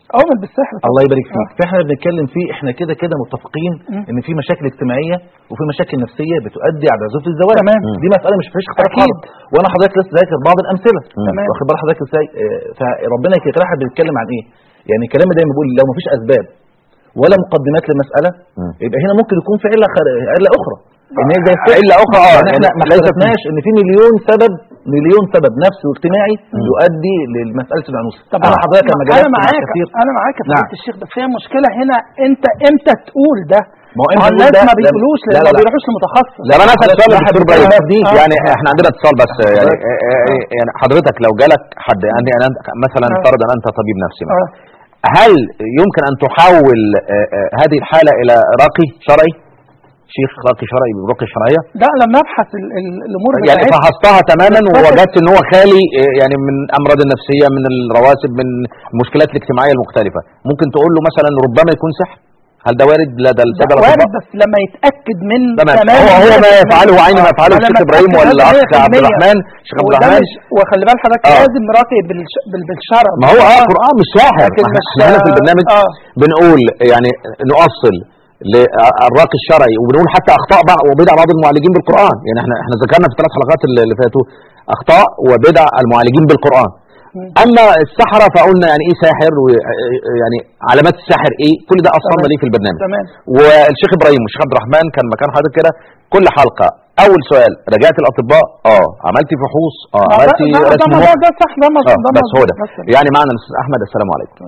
اؤمن بالسحر طبعا. الله يبارك فيك آه. فاحنا بنتكلم فيه احنا كده كده متفقين مم. ان في مشاكل اجتماعيه وفي مشاكل نفسيه بتؤدي على عزوف الزواج تمام. دي مساله مش فيش اختلاف أكيد. خالص وانا حضرتك لسه ذاكر بعض الامثله تمام. واخد بال حضرتك ازاي آه، فربنا يكرمك الواحد بيتكلم عن ايه يعني كلامي دايما بيقول لو مفيش اسباب ولا مقدمات للمساله مم. يبقى هنا ممكن يكون في عله خر... عله اخرى ان هي زي السحر. إلا أخرى آه يعني احنا ما ليست اختلفناش ان في مليون سبب مليون سبب نفسي واجتماعي يؤدي لمساله العنوسه طب انا حضرتك لما انا جلست مع معاك كثير انا معاك يا نعم. فضيله الشيخ بس هي المشكله هنا انت امتى تقول ده ما هو ما امتى هو تقول الناس ده؟ ما لا- بيقولوش لا لان لا ما لا. بيروحوش لمتخصص لا ما انا اسال سؤال واحد دكتور بيتكلم ابراهيم في دي. يعني آه. احنا عندنا اتصال بس يعني يعني يعني حضرتك لو جالك حد يعني انا مثلا آه. فرضا انت طبيب نفسي مثلا آه. هل يمكن ان تحول آه، آه، هذه الحاله الى راقي شرعي شيخ راقي شرعي برقيه شرعيه لا لما ابحث ال- ال- الامور يعني بتاعتها فحصتها تماما بس- ووجدت ان هو خالي آه، يعني من امراض النفسيه من الرواسب من المشكلات الاجتماعيه المختلفه ممكن تقول له مثلا ربما يكون سحر هل ده وارد لدى ده الساده وارد الاطباء بس لما يتاكد من تمام تمام هو هو ما يفعله عين ما يفعله أنا الشيخ لما ابراهيم أتأكد ولا هذا الاخ عبد 100% الرحمن الشيخ عبد وده الرحمن مش وخلي بال حضرتك آه. لازم نراقب بالش- بال- بالشرع ما هو اه قرآن مش ساحر لكن ما مش احنا هنا في البرنامج اه بنقول يعني نؤصل للراقي الشرعي وبنقول حتى اخطاء بعض وبدع بعض المعالجين بالقران يعني احنا احنا ذكرنا في الثلاث حلقات اللي اللي فاتوا اخطاء وبدع المعالجين بالقران اما السحره فقلنا يعني ايه ساحر ويعني علامات الساحر ايه كل ده اصلا تمام. ليه في البرنامج تمام والشيخ ابراهيم والشيخ عبد الرحمن كان مكان حضرتك كده كل حلقه اول سؤال رجعت الاطباء اه عملتي فحوص اه ما ده- عملتي ده- ده رسم موضوع مخ ده صح ده مظبوط اه ده بس هو مظبوط ده بس يعني معنا الاستاذ احمد السلام عليكم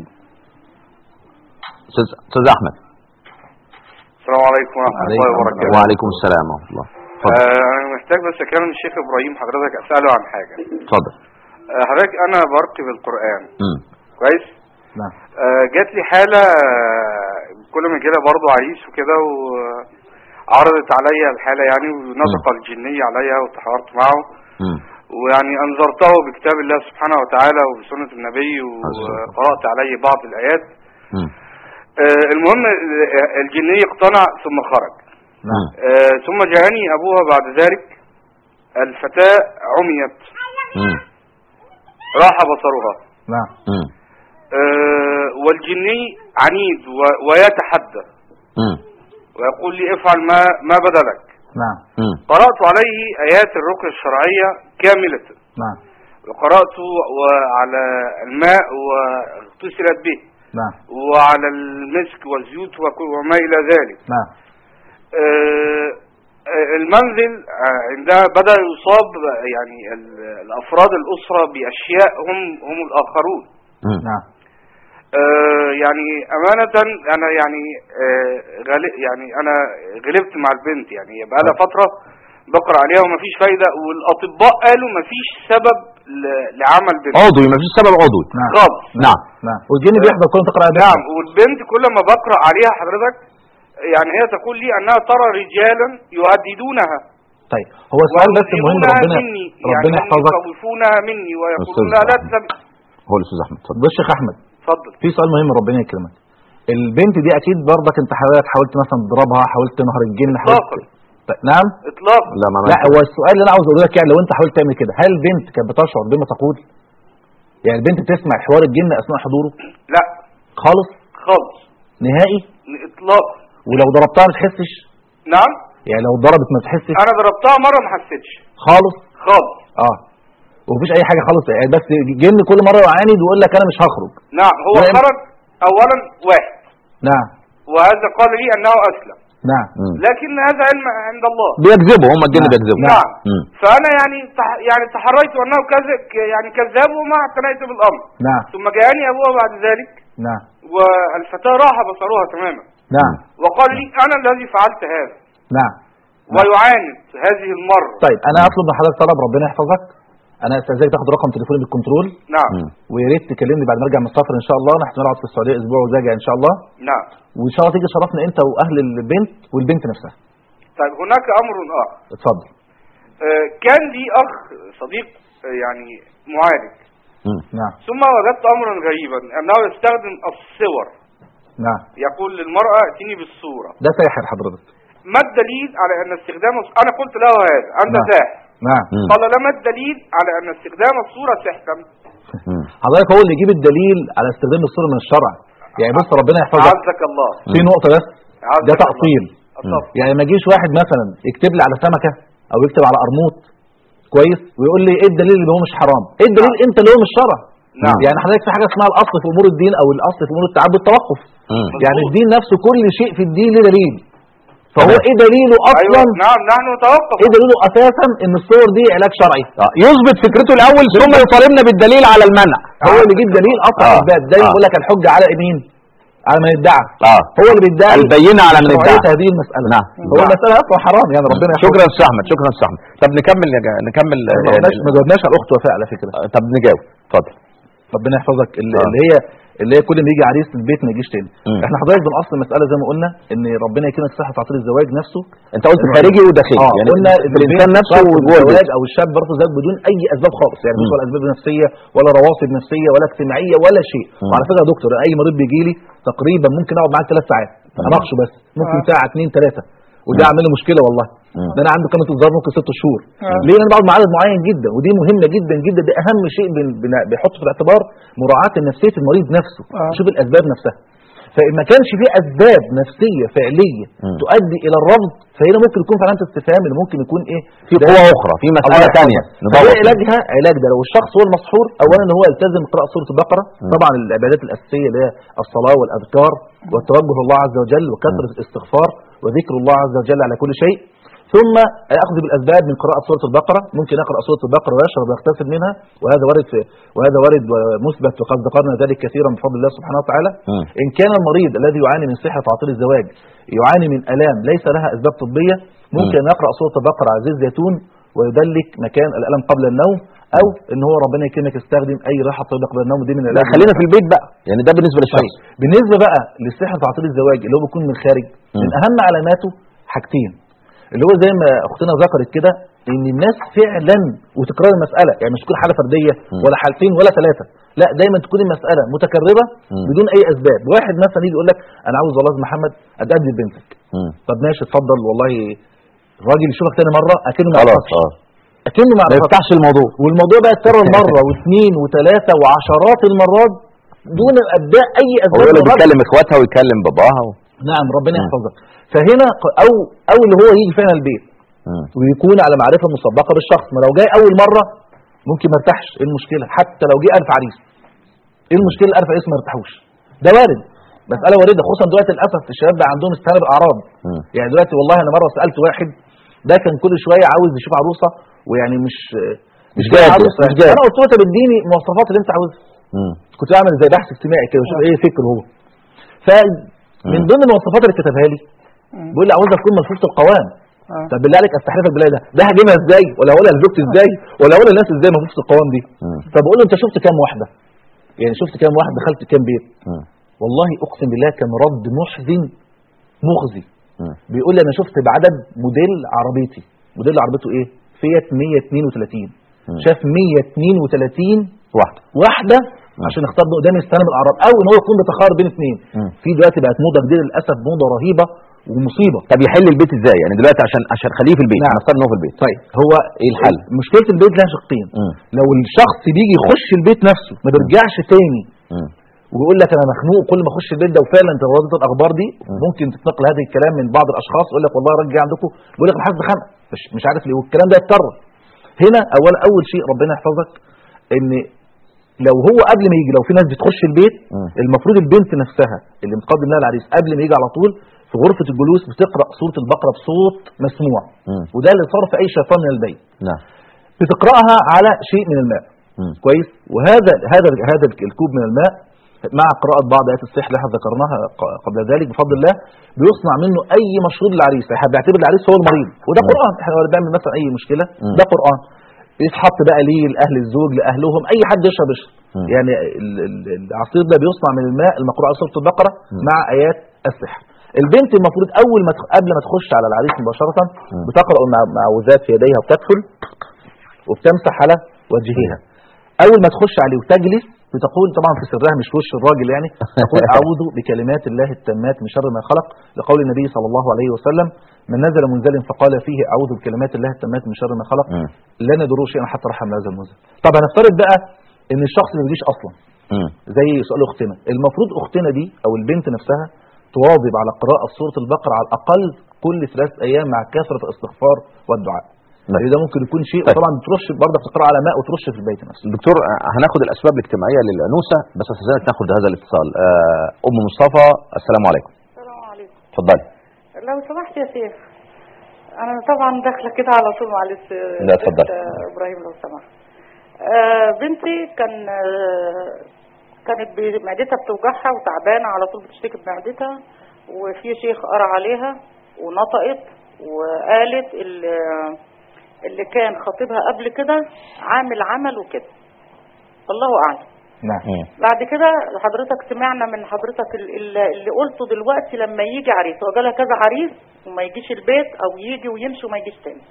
استاذ استاذ احمد السلام عليكم ورحمة الله وبركاته وعليكم السلام ورحمه الله اتفضل آه أنا محتاج بس أكلم الشيخ إبراهيم حضرتك أسأله عن حاجة اتفضل آه حضرتك أنا برقي بالقرآن مم. كويس نعم آه جات لي حالة آه كل ما كده برضه عريس وكده وعرضت عليا الحالة يعني ونطق الجنية عليا وتحاورت معه مم. ويعني أنظرته بكتاب الله سبحانه وتعالى وبسنة النبي وقرأت عليه بعض الآيات مم. آه المهم آه، الجني اقتنع ثم خرج نعم آه ثم جاءني أبوها بعد ذلك الفتاة عميت مم. راح بصرها نعم مم. آه والجني عنيد و- ويتحدى مم. ويقول لي افعل ما ما بدا لك نعم مم. قرأت عليه آيات الرقية الشرعية كاملة نعم وقرأت وعلى الماء واغتسلت به نعم وعلى المسك والزيوت وك- وما إلى ذلك نعم آه، آه، المنزل آه، عندها بدأ يصاب يعني ال- الأفراد الأسرة بأشياء هم هم الآخرون مم. نعم آه، يعني أمانة أنا يعني آه، غالب يعني أنا غلبت مع البنت يعني بقى لها فترة بقرأ عليها ومفيش فايدة والأطباء قالوا مفيش سبب ل- لعمل بنت عضوي ما فيش سبب عضوي نعم خالص نعم نعم والجن بيحضر كل تقرا ده نعم والبنت كل ما بقرأ عليها حضرتك يعني هي تقول لي أنها ترى رجالا يهددونها طيب هو السؤال بس المهم ويظلمونها ربنا مني ربنا يعني هم يحفظك يخوفونها مني ويقولون أستاذ لها لا أحمد. تسمع هو الاستاذ احمد اتفضل بص يا شيخ احمد اتفضل في سؤال مهم ربنا يكرمك البنت دي اكيد برضك انت حاولت حاولت مثلا تضربها حاولت تنهر الجن حاولت إطلاقاً. طيب، نعم اطلاقا لا ما لا هو السؤال اللي انا عاوز اقوله لك يعني لو انت حاولت تعمل كده هل البنت كانت بتشعر بما تقول يعني البنت بتسمع حوار الجن اثناء حضوره لا خالص خالص نهائي اطلاقا ولو ضربتها ما تحسش نعم يعني لو ضربت ما تحسش انا ضربتها مره ما حسيتش خالص خالص اه ومفيش اي حاجه خالص يعني بس جن كل مره يعاند ويقول لك انا مش هخرج نعم هو وإن- خرج اولا واحد نعم وهذا قال لي انه اسلم نعم مم. لكن هذا علم عند الله بيكذبوا هم الجن نعم. بيكذبوا نعم مم. فانا يعني تح يعني تحريت انه كذب يعني كذاب وما اعتنيت بالامر نعم ثم جاءني ابوها بعد ذلك نعم والفتاه راح بصرها تماما نعم وقال لي انا الذي فعلت هذا نعم ويعاند هذه المره طيب انا هطلب من حضرتك طلب ربنا يحفظك انا استاذنك تاخد رقم تليفوني بالكنترول نعم مم. ويا ريت تكلمني بعد ما ارجع من السفر ان شاء الله انا احتمال اقعد في السعوديه اسبوع وزاجع ان شاء الله نعم وان شاء الله تيجي تشرفنا انت واهل البنت والبنت نفسها طيب هناك امر اخر اتفضل آه، كان لي اخ صديق آه، يعني معالج مم. نعم ثم وجدت امرا غريبا انه يستخدم الصور نعم يقول للمرأة ائتني بالصورة ده ساحر حضرتك ما الدليل على ان استخدام الص- انا قلت له هذا انت نعم. ساحر نعم مم. قال لا ما الدليل على ان استخدام الصورة سحرا مم. حضرتك هو اللي يجيب الدليل على استخدام الصوره من الشرع يعني بص ربنا يحفظك عزك الله في نقطه بس عزك ده الله. تعطيل أصف. يعني ما يجيش واحد مثلا يكتب لي على سمكه او يكتب على قرموط كويس ويقول لي ايه الدليل اللي هو مش حرام ايه الدليل انت اللي هو مش شرع نعم. يعني حضرتك في حاجه اسمها الاصل في امور الدين او الاصل في امور التعبد التوقف مم. يعني الدين نفسه كل شيء في الدين له دليل فهو تمام. ايه دليله اصلا ايوه نعم نحن نتوقف ايه دليله اساسا ان الصور دي علاج شرعي آه، يثبت فكرته الاول ثم يطالبنا بالدليل على المنع هو اللي يجيب دليل اصلا آه. اثبات دايما آه. يقول لك الحجه على مين على من ادعى اه هو اللي بيدعي البينه على من شرعية ادعى هذه المساله نعم. هو نعم. المساله اصلا حرام يعني ربنا يحفظك. شكرا استاذ احمد شكرا استاذ احمد طب نكمل يا جا- نكمل ما آه، جاوبناش ما جاوبناش على الاخت وفاء على فكره آه، طب نجاوب اتفضل ربنا يحفظك اللي, آه. اللي هي اللي هي كل ما يجي عريس البيت ما يجيش تاني مم. احنا حضرتك بنأصل المساله زي ما قلنا ان ربنا يكرمك صحه تعطيل الزواج نفسه انت قلت خارجي وداخلي اه يعني قلنا في الانسان نفسه وجوه الزواج البيت او الشاب برضه زواج بدون اي اسباب خالص يعني مش مم. ولا اسباب نفسيه ولا رواسب نفسيه ولا اجتماعيه ولا شيء مم. وعلى فكره يا دكتور اي مريض بيجي لي تقريبا ممكن اقعد معاه ثلاث ساعات اناقشه بس ممكن آه. ساعه اثنين ثلاثه وده مم. عامل لي مشكله والله مم. ده انا عنده كلمه الظهر ممكن ست شهور آه. ليه انا بقعد مع عدد معين جدا ودي مهمه جدا جدا ده اهم شيء بن- بن- بيحط في الاعتبار مراعاه نفسيه المريض نفسه آه. شوف الاسباب نفسها فإن ما كانش في أسباب نفسية فعلية مم. تؤدي إلى الرفض فهنا ممكن يكون في علامة استفهام اللي ممكن يكون إيه في ده- قوة أخرى في الله مسألة يحفظك. ثانية فهي ندور علاجها علاج ده لو الشخص هو المسحور اولا هو يلتزم قراءه سوره البقره طبعا العبادات الاساسيه اللي هي الصلاه والاذكار والتوجه لله عز وجل وكثره الاستغفار وذكر الله عز وجل على كل شيء ثم ياخذ بالاسباب من قراءه سوره البقره ممكن يقرا سوره البقره ويشرب ويغتسل منها وهذا وارد في وهذا وارد ومثبت وقد ذكرنا ذلك كثيرا بفضل الله سبحانه وتعالى مم. ان كان المريض الذي يعاني من صحه تعطيل الزواج يعاني من الام ليس لها اسباب طبيه ممكن يقرا سوره البقره على زيت زيتون ويدلك مكان الالم قبل النوم او ان هو ربنا يكرمك يستخدم اي راحه طبيه قبل النوم دي من لا العلاج خلينا في البيت بقى يعني ده بالنسبة طيب للشخص بالنسبه بقى للسحر تعطيل الزواج اللي هو بيكون من الخارج من مم. اهم علاماته حاجتين اللي هو زي ما اختنا ذكرت كده ان الناس فعلا وتكرار المساله يعني مش تكون حاله فرديه مم. ولا حالتين ولا ثلاثه لا دايما تكون المساله متكرره مم. بدون اي اسباب واحد مثلا يجي يقول لك انا عاوز والله يا محمد اتقدم لبنتك مم. طب ماشي اتفضل والله الراجل يشوفك تاني مره اكنه ما خلاص يعرفكش. اه اكنه ما ما يعرفكش. يفتحش الموضوع والموضوع بقى اتكرر مره واثنين وثلاثه وعشرات المرات دون ابداء اي هو اسباب اللي للرد. بيتكلم اخواتها ويتكلم باباها و... نعم ربنا مم. يحفظك فهنا ق- او او اللي هو يجي فعلا البيت مم. ويكون على معرفه مسبقه بالشخص ما لو جاي اول مره ممكن ما ارتاحش ايه المشكله حتى لو جه الف عريس ايه المشكله الف عريس ما ارتاحوش ده وارد مساله وارده خصوصا دلوقتي للاسف الشباب بقى عندهم استهانه بالاعراض مم. يعني دلوقتي والله انا مره سالت واحد ده كان كل شويه عاوز يشوف عروسه ويعني مش مش لاقي جاد عروسه مش جاد انا قلت له طب اديني المواصفات اللي انت عاوزها مم. كنت بعمل زي بحث اجتماعي كده وشوف ايه فكره هو فمن مم. ضمن المواصفات اللي كتبها لي بيقول لي عاوزها تكون ملفوفه القوام آه. طب بالله عليك استحلفك بالله ده ده هجيبها ازاي ولا اقولها لزوجتي ازاي ولا اقولها للناس ازاي ملفوفه القوام دي مم. فبقول له انت شفت كام واحده يعني شفت كام واحد دخلت كام بيت مم. والله اقسم بالله كان رد محزن مخزي مم. بيقول لي انا شفت بعدد موديل عربيتي موديل عربيته ايه فيات 132 مم. شاف 132 واحدة واحده عشان يختار له قدام يستلم الاعراب او ان هو يكون بتخير بين اثنين مم. في دلوقتي بقت موضه جديده للاسف موضه رهيبه ومصيبه طب يحل البيت ازاي يعني دلوقتي عشان عشان خليه في البيت نعم. نفترض ان هو في البيت طيب هو ايه الحل؟ مشكله البيت لها شقين مم. لو الشخص بيجي يخش البيت نفسه ما بيرجعش تاني مم. ويقول لك انا مخنوق كل ما اخش البيت ده وفعلا تردد الاخبار دي ممكن تتنقل هذا الكلام من بعض الاشخاص يقول لك والله الراجل جاي عندكم بيقول لك انا حاسس بخنقه مش مش عارف ليه والكلام ده يتكرر هنا اول اول شيء ربنا يحفظك ان لو هو قبل ما يجي لو في ناس بتخش البيت مم. المفروض البنت نفسها اللي متقدم لها العريس قبل ما يجي على طول في غرفه الجلوس بتقرا سوره البقره بصوت مسموع مم. وده اللي صار في اي شيطان من البيت نعم بتقراها على شيء من الماء مم. كويس وهذا هذا هذا الكوب من الماء مع قراءة بعض آيات السحر اللي احنا ذكرناها ق- قبل ذلك بفضل الله بيصنع منه أي مشروب للعريس احنا بنعتبر العريس هو المريض وده مم. قرآن احنا ولا بنعمل مثلا أي مشكلة مم. ده قرآن يتحط بقى ليه لأهل الزوج لأهلهم أي حد يشرب يشرب مم. يعني ال- ال- العصير ده بيصنع من الماء المقروء على سورة البقرة مع آيات السحر البنت المفروض أول ما تخ- قبل ما تخش على العريس مباشرة بتقرأ المع- المعوذات في يديها وتكفل وبتمسح على وجهها اول ما تخش عليه وتجلس بتقول طبعا في سرها مش في وش الراجل يعني تقول اعوذ بكلمات الله التامات من شر ما خلق لقول النبي صلى الله عليه وسلم من نزل منزل فقال فيه اعوذ بكلمات الله التامات من شر ما خلق مم. لا ندروا شيئا حتى رحم هذا المنزل طب هنفترض بقى ان الشخص ما بيجيش اصلا مم. زي سؤال اختنا المفروض اختنا دي او البنت نفسها تواظب على قراءه سوره البقره على الاقل كل ثلاث ايام مع كثره الاستغفار والدعاء نعم. يعني ده ممكن يكون شيء طيب. وطبعا ترش برضه بتقرا على ماء وترش في البيت نفسه دكتور آه، هناخد الاسباب الاجتماعيه للانوثه بس استاذنك ناخد هذا الاتصال آه، ام مصطفى السلام عليكم السلام عليكم اتفضلي لو سمحت يا شيخ انا طبعا داخله كده على طول معلش لا، اتفضل. بنت ابراهيم لو سمحت آه بنتي كان آه كانت ب- معدتها بتوجعها وتعبانه على طول بتشتكي بمعدتها وفي شيخ قرا عليها ونطقت وقالت اللي, اللي كان خطيبها قبل كده عامل عمل وكده الله اعلم نعم مم. بعد كده حضرتك سمعنا من حضرتك ال- ال- اللي قلته دلوقتي لما يجي عريس هو جالها كذا عريس وما يجيش البيت او يجي ويمشي وما يجيش تاني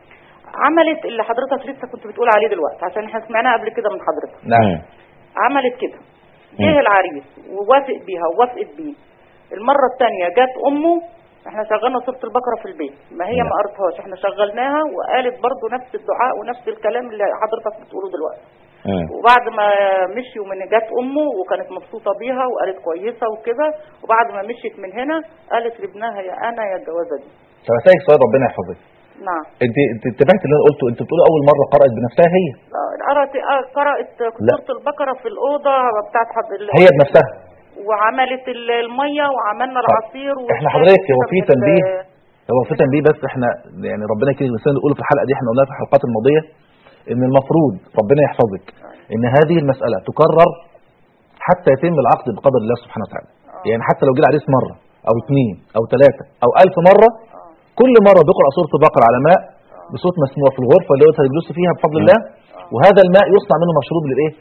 عملت اللي حضرتك لسه كنت بتقول عليه دلوقتي عشان احنا سمعناها قبل كده من حضرتك نعم مم. عملت كده مم. جه العريس ووافق بيها ووافقت بيه المرة الثانية جت أمه احنا شغلنا سورة البقرة في البيت ما هي ما قرتهاش احنا شغلناها وقالت برضو نفس الدعاء ونفس الكلام اللي حضرتك بتقوله دلوقتي مم. وبعد ما مشيوا من جت امه وكانت مبسوطه بيها وقالت كويسه وكده وبعد ما مشيت من هنا قالت لابنها يا انا يا الجوازه دي طب اسالك سؤال ربنا يحفظك نعم انت انت انتبهت اللي انا قلته انت بتقول اول مره قرات بنفسها هي آه، قرأت آه، قرأت لا. سورة البقرة في الأوضة بتاعت حد ال- هي بنفسها وعملت ال- المية وعملنا العصير احنا حضرتك هو في ال- تنبيه هو في تنبيه بس احنا يعني ربنا يكرم الانسان نقوله في الحلقه دي احنا قلناها في الحلقات الماضيه ان المفروض ربنا يحفظك ان هذه المساله تكرر حتى يتم العقد بقدر الله سبحانه وتعالى يعني حتى لو جه العريس مره او اثنين او ثلاثه او ألف مره كل مره بيقرا سوره البقره على ماء بصوت مسموع في الغرفه اللي هو هيجلسوا فيها بفضل الله وهذا الماء يصنع منه مشروب للايه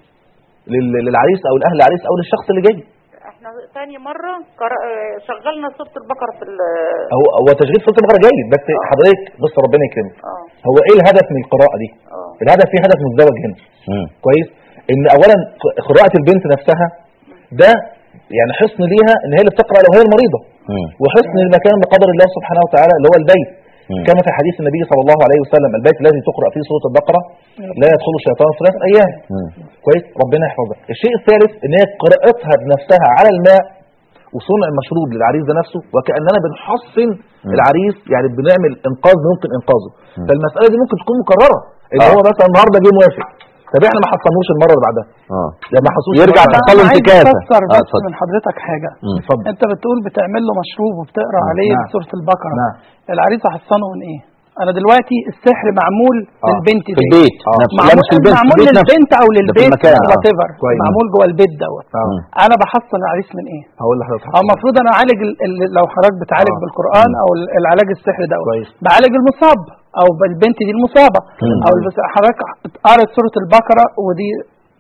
لل- للعريس او لاهل العريس او للشخص اللي جاي احنا تاني مرة قرأ- آه، شغلنا سورة البقرة في ال- هو هو تشغيل سوره البقره جيد بس حضرتك بص ربنا يكرمك اه هو ايه الهدف من القراءه دي اه الهدف فيه هدف مزدوج هنا مم. كويس ان اولا ق- قراءه البنت نفسها ده يعني حصن ليها ان هي اللي بتقرا لو هي المريضه مم. وحصن المكان بقدر الله سبحانه وتعالى اللي هو البيت مم. كما في حديث النبي صلى الله عليه وسلم البيت الذي تقرا فيه سوره البقره لا يدخل الشيطان ثلاث ايام مم. كويس ربنا يحفظها الشيء الثالث ان هي قراءتها بنفسها على الماء وصنع المشروب للعريس ده نفسه وكاننا بنحصن العريس يعني بنعمل انقاذ ممكن انقاذه فالمساله دي ممكن تكون مكرره ان آه. هو مثلا النهارده جه موافق طب احنا ما حصلناش المره اللي بعدها اه لما حصلوش يرجع المرة اللي تحصل له أنا عايز انتكاسة. أفسر آه، بس اتفضل. من حضرتك حاجة مم. اتفضل أنت بتقول بتعمل له مشروب وبتقرأ نعم. عليه نعم. سورة البقرة نعم. العريس هحصنه من إيه؟ أنا دلوقتي السحر معمول آه. للبنت في دي البيت آه. نفسه لا معمول, مش في البيت في معمول البيت نفسه للبنت أو ده في للبيت المكان آه. وات ايفر كويس. معمول جوه البيت دوت اه أنا بحصن العريس من إيه؟ هقول لحضرتك أو المفروض أنا أعالج ال- ال- لو حضرتك بتعالج آه. بالقرآن أو ال- العلاج السحري دوت كويس. بعالج المصاب أو البنت دي المصابة مم. أو البس- حضرتك قرأت سورة البقرة ودي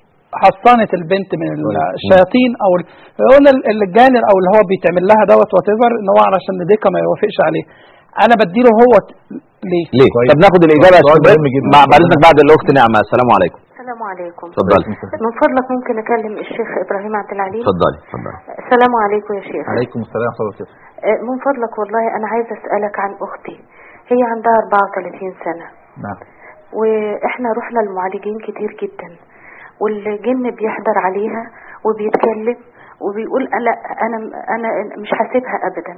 حصنت البنت من الشياطين او ال- قلنا ال- الجانر او اللي هو بيتعمل لها دوت وات ايفر ان هو علشان ديكا ما يوافقش عليه انا بديله هو ت- ليه؟ ليه كويس. طب ناخد الاجابه يا سؤال شباب مهم جدا. مع بعد اذنك بعد الاخت نعمه السلام عليكم السلام عليكم اتفضلي من فضلك ممكن اكلم الشيخ ابراهيم عبد العليم اتفضلي اتفضلي السلام عليكم يا شيخ عليكم السلام ورحمه الله وبركاته آه، من فضلك والله انا عايزه اسالك عن اختي هي عندها 34 سنه نعم واحنا رحنا لمعالجين كتير جدا والجن بيحضر عليها وبيتكلم وبيقول لا انا انا مش هسيبها ابدا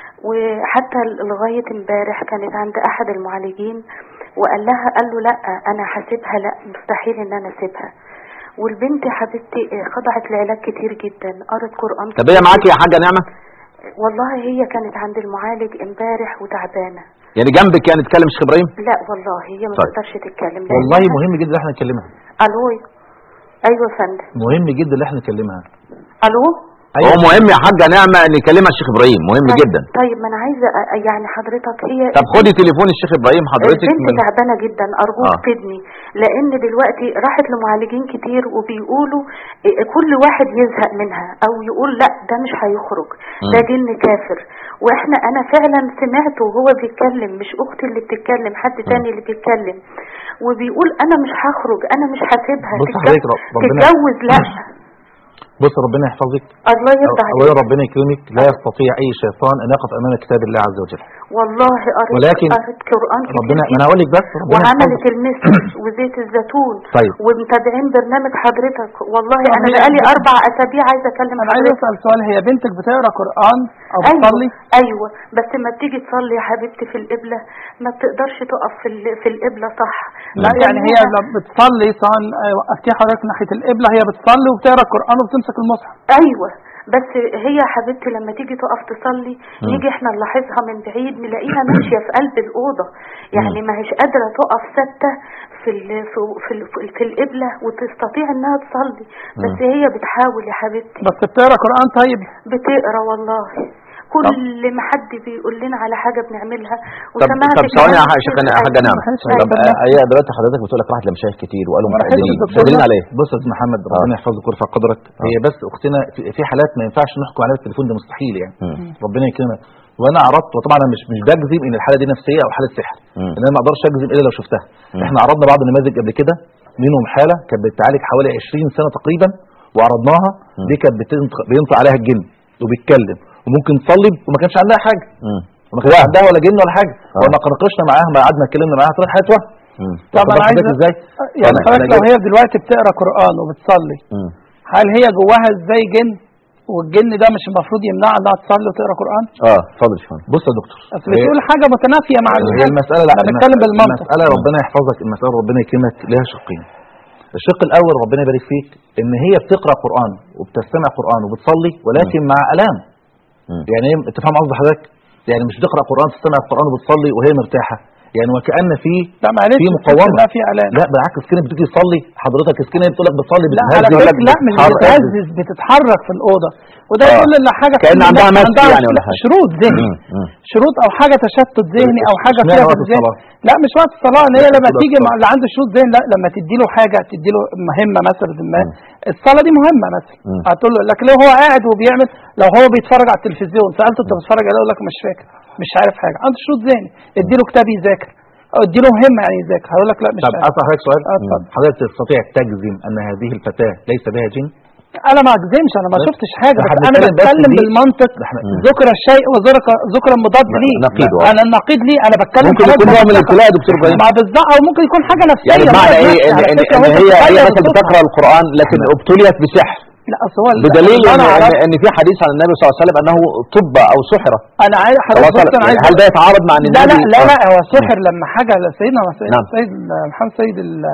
وحتى لغايه امبارح كانت عند احد المعالجين وقال لها قال له لا انا هسيبها لا مستحيل ان انا اسيبها والبنت حبيبتي خضعت لعلاج كتير جدا قرت قران طب هي كتير معاكي يا حاجه نعمه والله هي كانت عند المعالج امبارح وتعبانه يعني جنبك يعني تكلم الشيخ ابراهيم لا والله هي ما طيب. تقدرش تتكلم والله لأنها- مهم جدا ان احنا نكلمها الو ايوه يا فندم مهم جدا ان احنا نكلمها الو هو مهم يا حاجه نعمه ان يكلمها الشيخ ابراهيم مهم طيب- جدا طيب ما انا عايزه أ- يعني حضرتك هي طب خدي تليفون الشيخ ابراهيم حضرتك البنت من تعبانه جدا ارجوك آه. فدني لان دلوقتي راحت لمعالجين كتير وبيقولوا إيه، كل واحد يزهق منها او يقول لا ده مش هيخرج ده مم. جن كافر واحنا انا فعلا سمعته وهو بيتكلم مش اختي اللي بتتكلم حد تاني اللي بيتكلم وبيقول انا مش هخرج انا مش هسيبها بص تتج- حضرتك رب- ربنا- تتجوز لا بص ربنا يحفظك الله يرضى اولا عليك ربنا يكرمك لا يستطيع اي شيطان ان يقف امام كتاب الله عز وجل والله قريت ولكن قريت قرآن كتير ربنا ما جداً. انا هقول لك بس ربنا وعملت يحفظك المسك وزيت الزيتون طيب. ومتابعين برنامج حضرتك والله طب انا هي- بقالي اربع اسابيع عايزه اكلم انا عايز حضرتك اسال سؤال هي بنتك بتقرا قران او ايوه بتصلي ايوه بس ما بتيجي تصلي يا حبيبتي في القبله ما بتقدرش تقف في ال- في القبله صح لا يعني هي بتسميها- لما بتصلي سواء آه، وقفتيها حضرتك ناحيه القبله هي بتصلي وبتقرا القران وبتمسك المصحف ايوه بس هي يا حبيبتي لما تيجي تقف تصلي نيجي احنا نلاحظها من بعيد نلاقيها ماشيه في قلب الاوضه يعني ما هيش قادره تقف ثابته في ال في في, ال- في القبله وتستطيع انها تصلي بس هي بتحاول يا حبيبتي بس بتقرا قران طيب بتقرا والله كل ما حد بيقول لنا على حاجه بنعملها طب وسمعت طب ثواني يا كلام حاجه الشيخ حاجه نعم معلش، طب معلش. هي دلوقتي حضرتك بتقول لك راحت لمشايخ كتير وقالوا أنا بحب مقدرين الدكتور مقدرين ده. عليه بص يا استاذ محمد ربنا يحفظك ويرفع قدرك هي بس اختنا في, في حالات ما ينفعش نحكم عليها التليفون ده مستحيل يعني مم. ربنا يكرمك وانا عرضت وطبعا انا مش مش بجزم ان الحاله دي نفسيه او حاله سحر مم. ان انا ما اقدرش اجزم الا لو شفتها مم. احنا عرضنا بعض النماذج قبل كده منهم حاله كانت بتعالج حوالي 20 سنه تقريبا وعرضناها مم. دي كانت بتنطق بينطق عليها الجن وبيتكلم وممكن تصلي وما كانش عندها حاجه مم. وما كانش عندها ولا جن ولا حاجه آه. وانا ناقشنا معاها ما قعدنا اتكلمنا معاها طلعت حياتها مم. طب انا عايز ازاي يعني أنا- حضرتك أنا لو جبت- هي دلوقتي بتقرا قران وبتصلي مم. هل هي جواها ازاي جن والجن ده مش المفروض يمنعها انها تصلي وتقرا قران اه اتفضل يا فندم بص يا دكتور اصل بتقول حاجه متنافيه مع هي الجن المسألة لا احنا بنتكلم المسألة- بالمنطق المسألة ربنا يحفظك المسألة ربنا يكرمك لها شقين الشق الأول ربنا يبارك فيك إن هي بتقرأ قرآن وبتستمع قرآن وبتصلي ولكن مع ألام مم. يعني ايه انت فاهم قصد حضرتك يعني مش بتقرأ قرآن تستمع القرآن وبتصلي وهي مرتاحة يعني وكأن في لا معلش في مقاومة. لا في اعلان لا بالعكس سكينة بتيجي تصلي حضرتك سكينة بتقول لك بتصلي لا على بتهزز فكره لا مش بتتحرك. بتهزز بتتحرك في الاوضه وده آه. يقول ان حاجه كأن في عندها الناس مس يعني ولا حاجة. شروط ذهني مم. مم. شروط او حاجه تشتت ذهني او حاجه اشمعنى فيها في وقت الذهن الصلاة؟ لا مش وقت الصلاه ان هي لما وقت تيجي الصلاة. مع اللي عنده شروط ذهن لا لما تدي له حاجه تدي له مهمه مثلا ما الصلاه دي مهمه مثلا مم. هتقول له لكن لو هو قاعد وبيعمل لو هو بيتفرج على التلفزيون سالته انت بتتفرج عليه يقول لك مش فاكر مش عارف حاجه عنده شروط ذهني ادي له كتاب يذاكر او ادي له مهمه يعني يذاكر هيقول لك لا مش طب فاكر أسأل حضرتك سؤال آه، اتفضل. حضرتك تستطيع تجزم أن هذه الفتاة ليس بها جن انا ما اجزمش انا ما بس شفتش حاجه ده بس احنا انا بنتكلم بس بتكلم دي- بالمنطق ده احنا- ذكر الشيء وذكر ذكر مضاد ن- ليه نقيض واحد. انا النقيض ليه انا بتكلم ممكن حضرتك يكون نوع من بمنطق. الابتلاء يا دكتور ابراهيم ما بالظبط او ممكن يكون حاجه نفسيه يعني بمعنى مرض ايه نفسي ان, على إن, فكرة إن ممكن هي هي تغير مثلا الصوت. بتقرا القران لكن ابتليت بسحر لا اصل هو ال- بدليل ان, انا إن, عرفت ان في حديث عن النبي صلى الله عليه وسلم انه طب او سحر انا عايز الله حضرتك صلى بص انا عايز هل ده يتعارض مع ان لا لا النبي لا لا آه. هو سحر لما حاجه سيدنا سيد, نعم. سيد محمد سيد ال-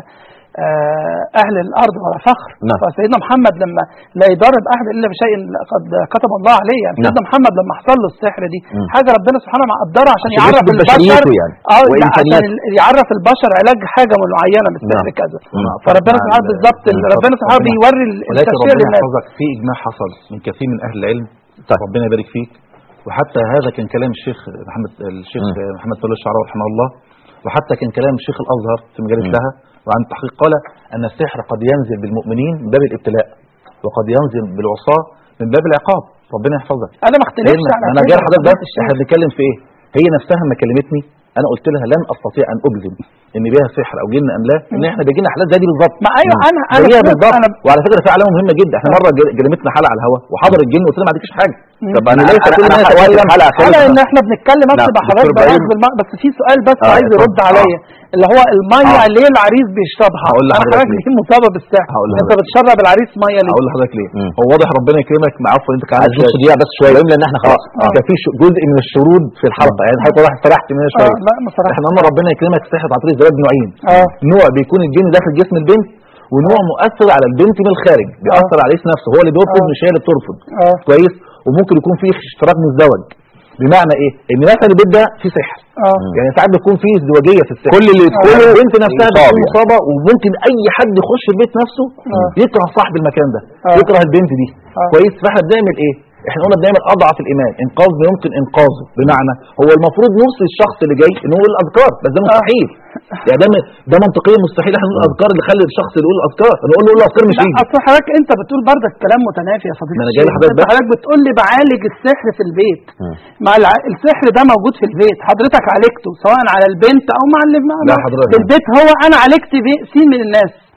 آه، اهل الارض ولا فخر نعم. فسيدنا محمد لما لا يضرب احد الا بشيء قد كتب الله عليه يعني نعم. سيدنا محمد لما حصل له السحر دي مم. حاجه ربنا سبحانه وتعالى قدرها عشان عشان يعرف يثبت البشر بشريته يعني اه لا عشان وإمكانياته. ال- يعرف البشر علاج حاجه معينه من السحر نعم. كذا نعم. فربنا مع سبحانه ال- بالظبط ال- بالظبط. ربنا سبحانه ربنا- بيوري ال- ولكن التشريع ربنا للناس يحفظك في اجماع حصل من كثير من اهل العلم طيب. ربنا يبارك فيك وحتى هذا كان كلام الشيخ محمد الشيخ مم. محمد فلوس الشعراوي رحمه الله وحتى كان كلام الشيخ الازهر في مجال مم. الفقه وعن التحقيق قال ان السحر قد ينزل بالمؤمنين من باب الابتلاء وقد ينزل بالعصاة من باب العقاب ربنا يحفظك انا ما اختلفش لأن على انا كده جاي لحضرتك فضيلة بس الشيخ. احنا بنتكلم في ايه هي نفسها لما كلمتني انا قلت لها لن استطيع ان اجزم ان بيها سحر او جن ام لا ان احنا بيجي لنا حالات زي دي بالظبط ما ايوه انا انا زيها فهمت، بالظبط انا وعلى فكره في علامه مهمه جدا احنا مره جل- جلمتنا حلقه على الهواء وحضر الجن وقلت له ما عندكش حاجه طب انا ليس انا كل انا الناس وقت تتكلم. الحلقه انا خلص ان احنا بنتكلم نعم، اصل دكتور بحضرتك إبراهيم. بلاش بالماء بس في سؤال بس آه، عايز اتفضل. يرد عليا اللي هو الميه آه. ليه العريس بيشربها هقول انا لحضرتك حضرتك ليه. دي مصابه بالسحر هقول انت لحضرتك. بتشرب العريس ميه ليه هقول لحضرتك ليه مم. هو واضح ربنا يكرمك مع عفوا انت كان عايز نص دقيقه بس شويه لان احنا خلاص اه كان في ش- جزء من الشرود في الحلقه يعني حضرتك واضح سرحت منها شويه اه لا ما صراحه احنا قلنا ربنا يكرمك سحر عن طريق الزواج نوعين اه نوع بيكون الجن داخل جسم البنت ونوع مؤثر على البنت من الخارج بيأثر على العريس نفسه هو اللي بيرفض آه. مش هي اللي بترفض اه كويس وممكن يكون فيه اشتراك مزدوج بمعنى ايه ان مثلا البيت ده فيه سحر اه يعني ساعات بيكون فيه ازدواجيه في السحر كل اللي كل يدخله البنت نفسها يصاب بتكون يعني. مصابه وممكن اي حد يخش البيت نفسه آه. يكره صاحب المكان ده آه. يكره البنت دي آه. كويس فاحنا بنعمل ايه احنا قلنا بنعمل اضعف الايمان انقاذ ما يمكن انقاذه بمعنى هو المفروض نوصي الشخص اللي جاي ان هو يقول الاذكار بس ده مستحيل يعني ده م- ده منطقيا مستحيل احنا نقول الاذكار اللي خلي الشخص اللي يقول الاذكار نقول له قول الاذكار مش لا هيجي اصل حضرتك انت بتقول برضك كلام متنافي يا فضيله ما أنا جاي الشيخ. لحضرتك انت بس. حضرتك بتقول لي بعالج السحر في البيت مم. مع الع... السحر ده موجود في البيت حضرتك عالجته سواء على البنت او مع اللي مع لا مع- حضرتك. في البيت هو انا عالجت بي... سين من الناس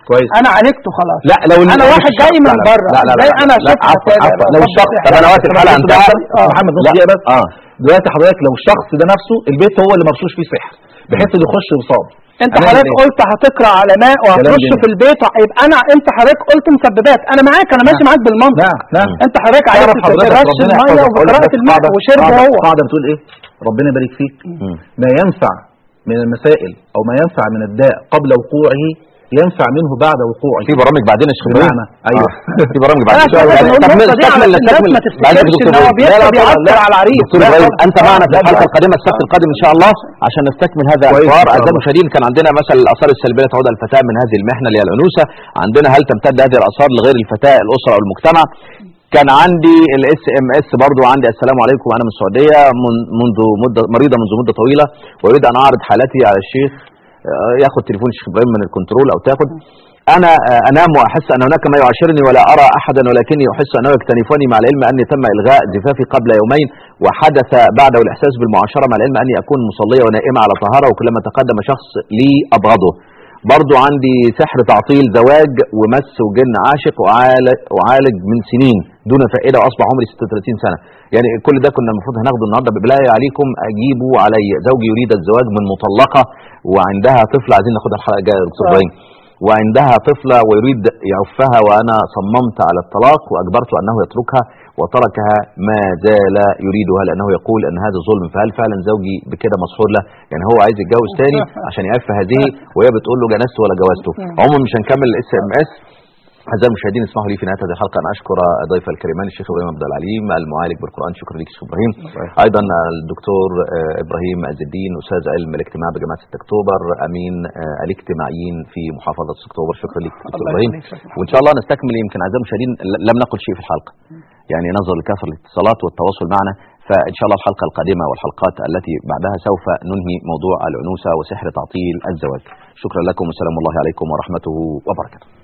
كويس. انا عالجته خلاص لا لو انا مش واحد الشخص- جاي من لا، لا، بره لا لا ازاي لا انا لا شفت عفوا رسالة عفوا لو رب الشخص يحفظك. طب انا وقت الحلقه انتهى آه. محمد بص لا. دقيقة بس اه دلوقتي حضرتك لو الشخص ده نفسه البيت هو اللي مرشوش فيه سحر بحيث انه يخش يصاب انت هنعمل حضرتك إيه؟ قلت هتقرا علماء وهترش جميل. في البيت يبقى انا انت حضرتك قلت مسببات انا معاك انا ماشي معاك بالمنطق نعم نعم انت حضرتك تعرف عرفت حضرتك ترش ربنا الميه يحفظك. أقول لك وقراءة بس الماء قاعدة- وشربه قاعدة- هو قاعدة بتقول ايه ربنا يبارك فيك مم. ما ينفع من المسائل او ما ينفع من الداء قبل وقوعه ينفع منه بعد وقوعه في برامج بعدين يا شيخ ابراهيم بمعنى ايوه آه. في برامج بعدين لا، عشان كده بنقول النقطة دي على نستكمل الناس نستكمل ما بعدين تفتكرش دكتور ان هو إبراهيم. بيكتب لا، لا، يعثر لا. على العريس دكتور لا، ابراهيم طبعا. انت معنا في لا، الحلقه لا. القادمه السبت القادم ان شاء الله عشان نستكمل هذا كويس، الحوار إن شاء اعزائي الله. المشاهدين كان عندنا مثل الاثار السلبيه تعود على الفتاه من هذه المحنه اللي هي العنوسه عندنا هل تمتد هذه الاثار لغير الفتاه الاسره او المجتمع كان عندي الاس ام اس برضو عندي السلام عليكم انا من السعوديه من- منذ مده مريضه منذ مده طويله واريد ان اعرض حالتي على الشيخ آه، ياخد تليفون الشيخ ابراهيم من الكنترول او تاخد انا آه، انام واحس ان هناك ما يعاشرني ولا ارى احدا ولكني احس انه يكتنفني مع العلم اني تم الغاء زفافي قبل يومين وحدث بعده الاحساس بالمعاشره مع العلم اني اكون مصليه ونائمه على طهاره وكلما تقدم شخص لي ابغضه برضو عندي سحر تعطيل زواج ومس وجن عاشق وعالج, وعالج من سنين دون فائده واصبح عمري 36 سنه يعني كل ده كنا المفروض هناخده النهارده بالله عليكم اجيبوا علي زوجي يريد الزواج من مطلقه وعندها طفل عايزين ناخدها الحلقه الجايه يا دكتور آه. ابراهيم وعندها طفلة ويريد يعفها وأنا صممت على الطلاق وأجبرته أنه يتركها وتركها ما زال يريدها لأنه يقول أن هذا ظلم فهل فعلا زوجي بكده مسحور له يعني هو عايز يتجوز تاني عشان يعف هذه وهي بتقول له جنست ولا جوزته عموما مش هنكمل الاس ام اس أعزائي المشاهدين اسمحوا لي في نهاية هذه الحلقة أن أشكر ضيف الكريمان الشيخ إبراهيم عبد العليم المعالج بالقرآن شكرا لك شيخ إبراهيم أيضا الدكتور آه، إبراهيم عز الدين أستاذ علم الاجتماع بجامعة 6 أكتوبر أمين آه، الاجتماعيين في محافظة 6 أكتوبر شكرا لك دكتور الله إبراهيم يخليك، شكراً. وإن شاء الله نستكمل يمكن أعزائي المشاهدين ل- لم نقل شيء في الحلقة يعني نظرا لكثرة الاتصالات والتواصل معنا فإن شاء الله الحلقة القادمة والحلقات التي بعدها سوف ننهي موضوع العنوسة وسحر تعطيل الزواج شكرا لكم والسلام الله عليكم ورحمته وبركاته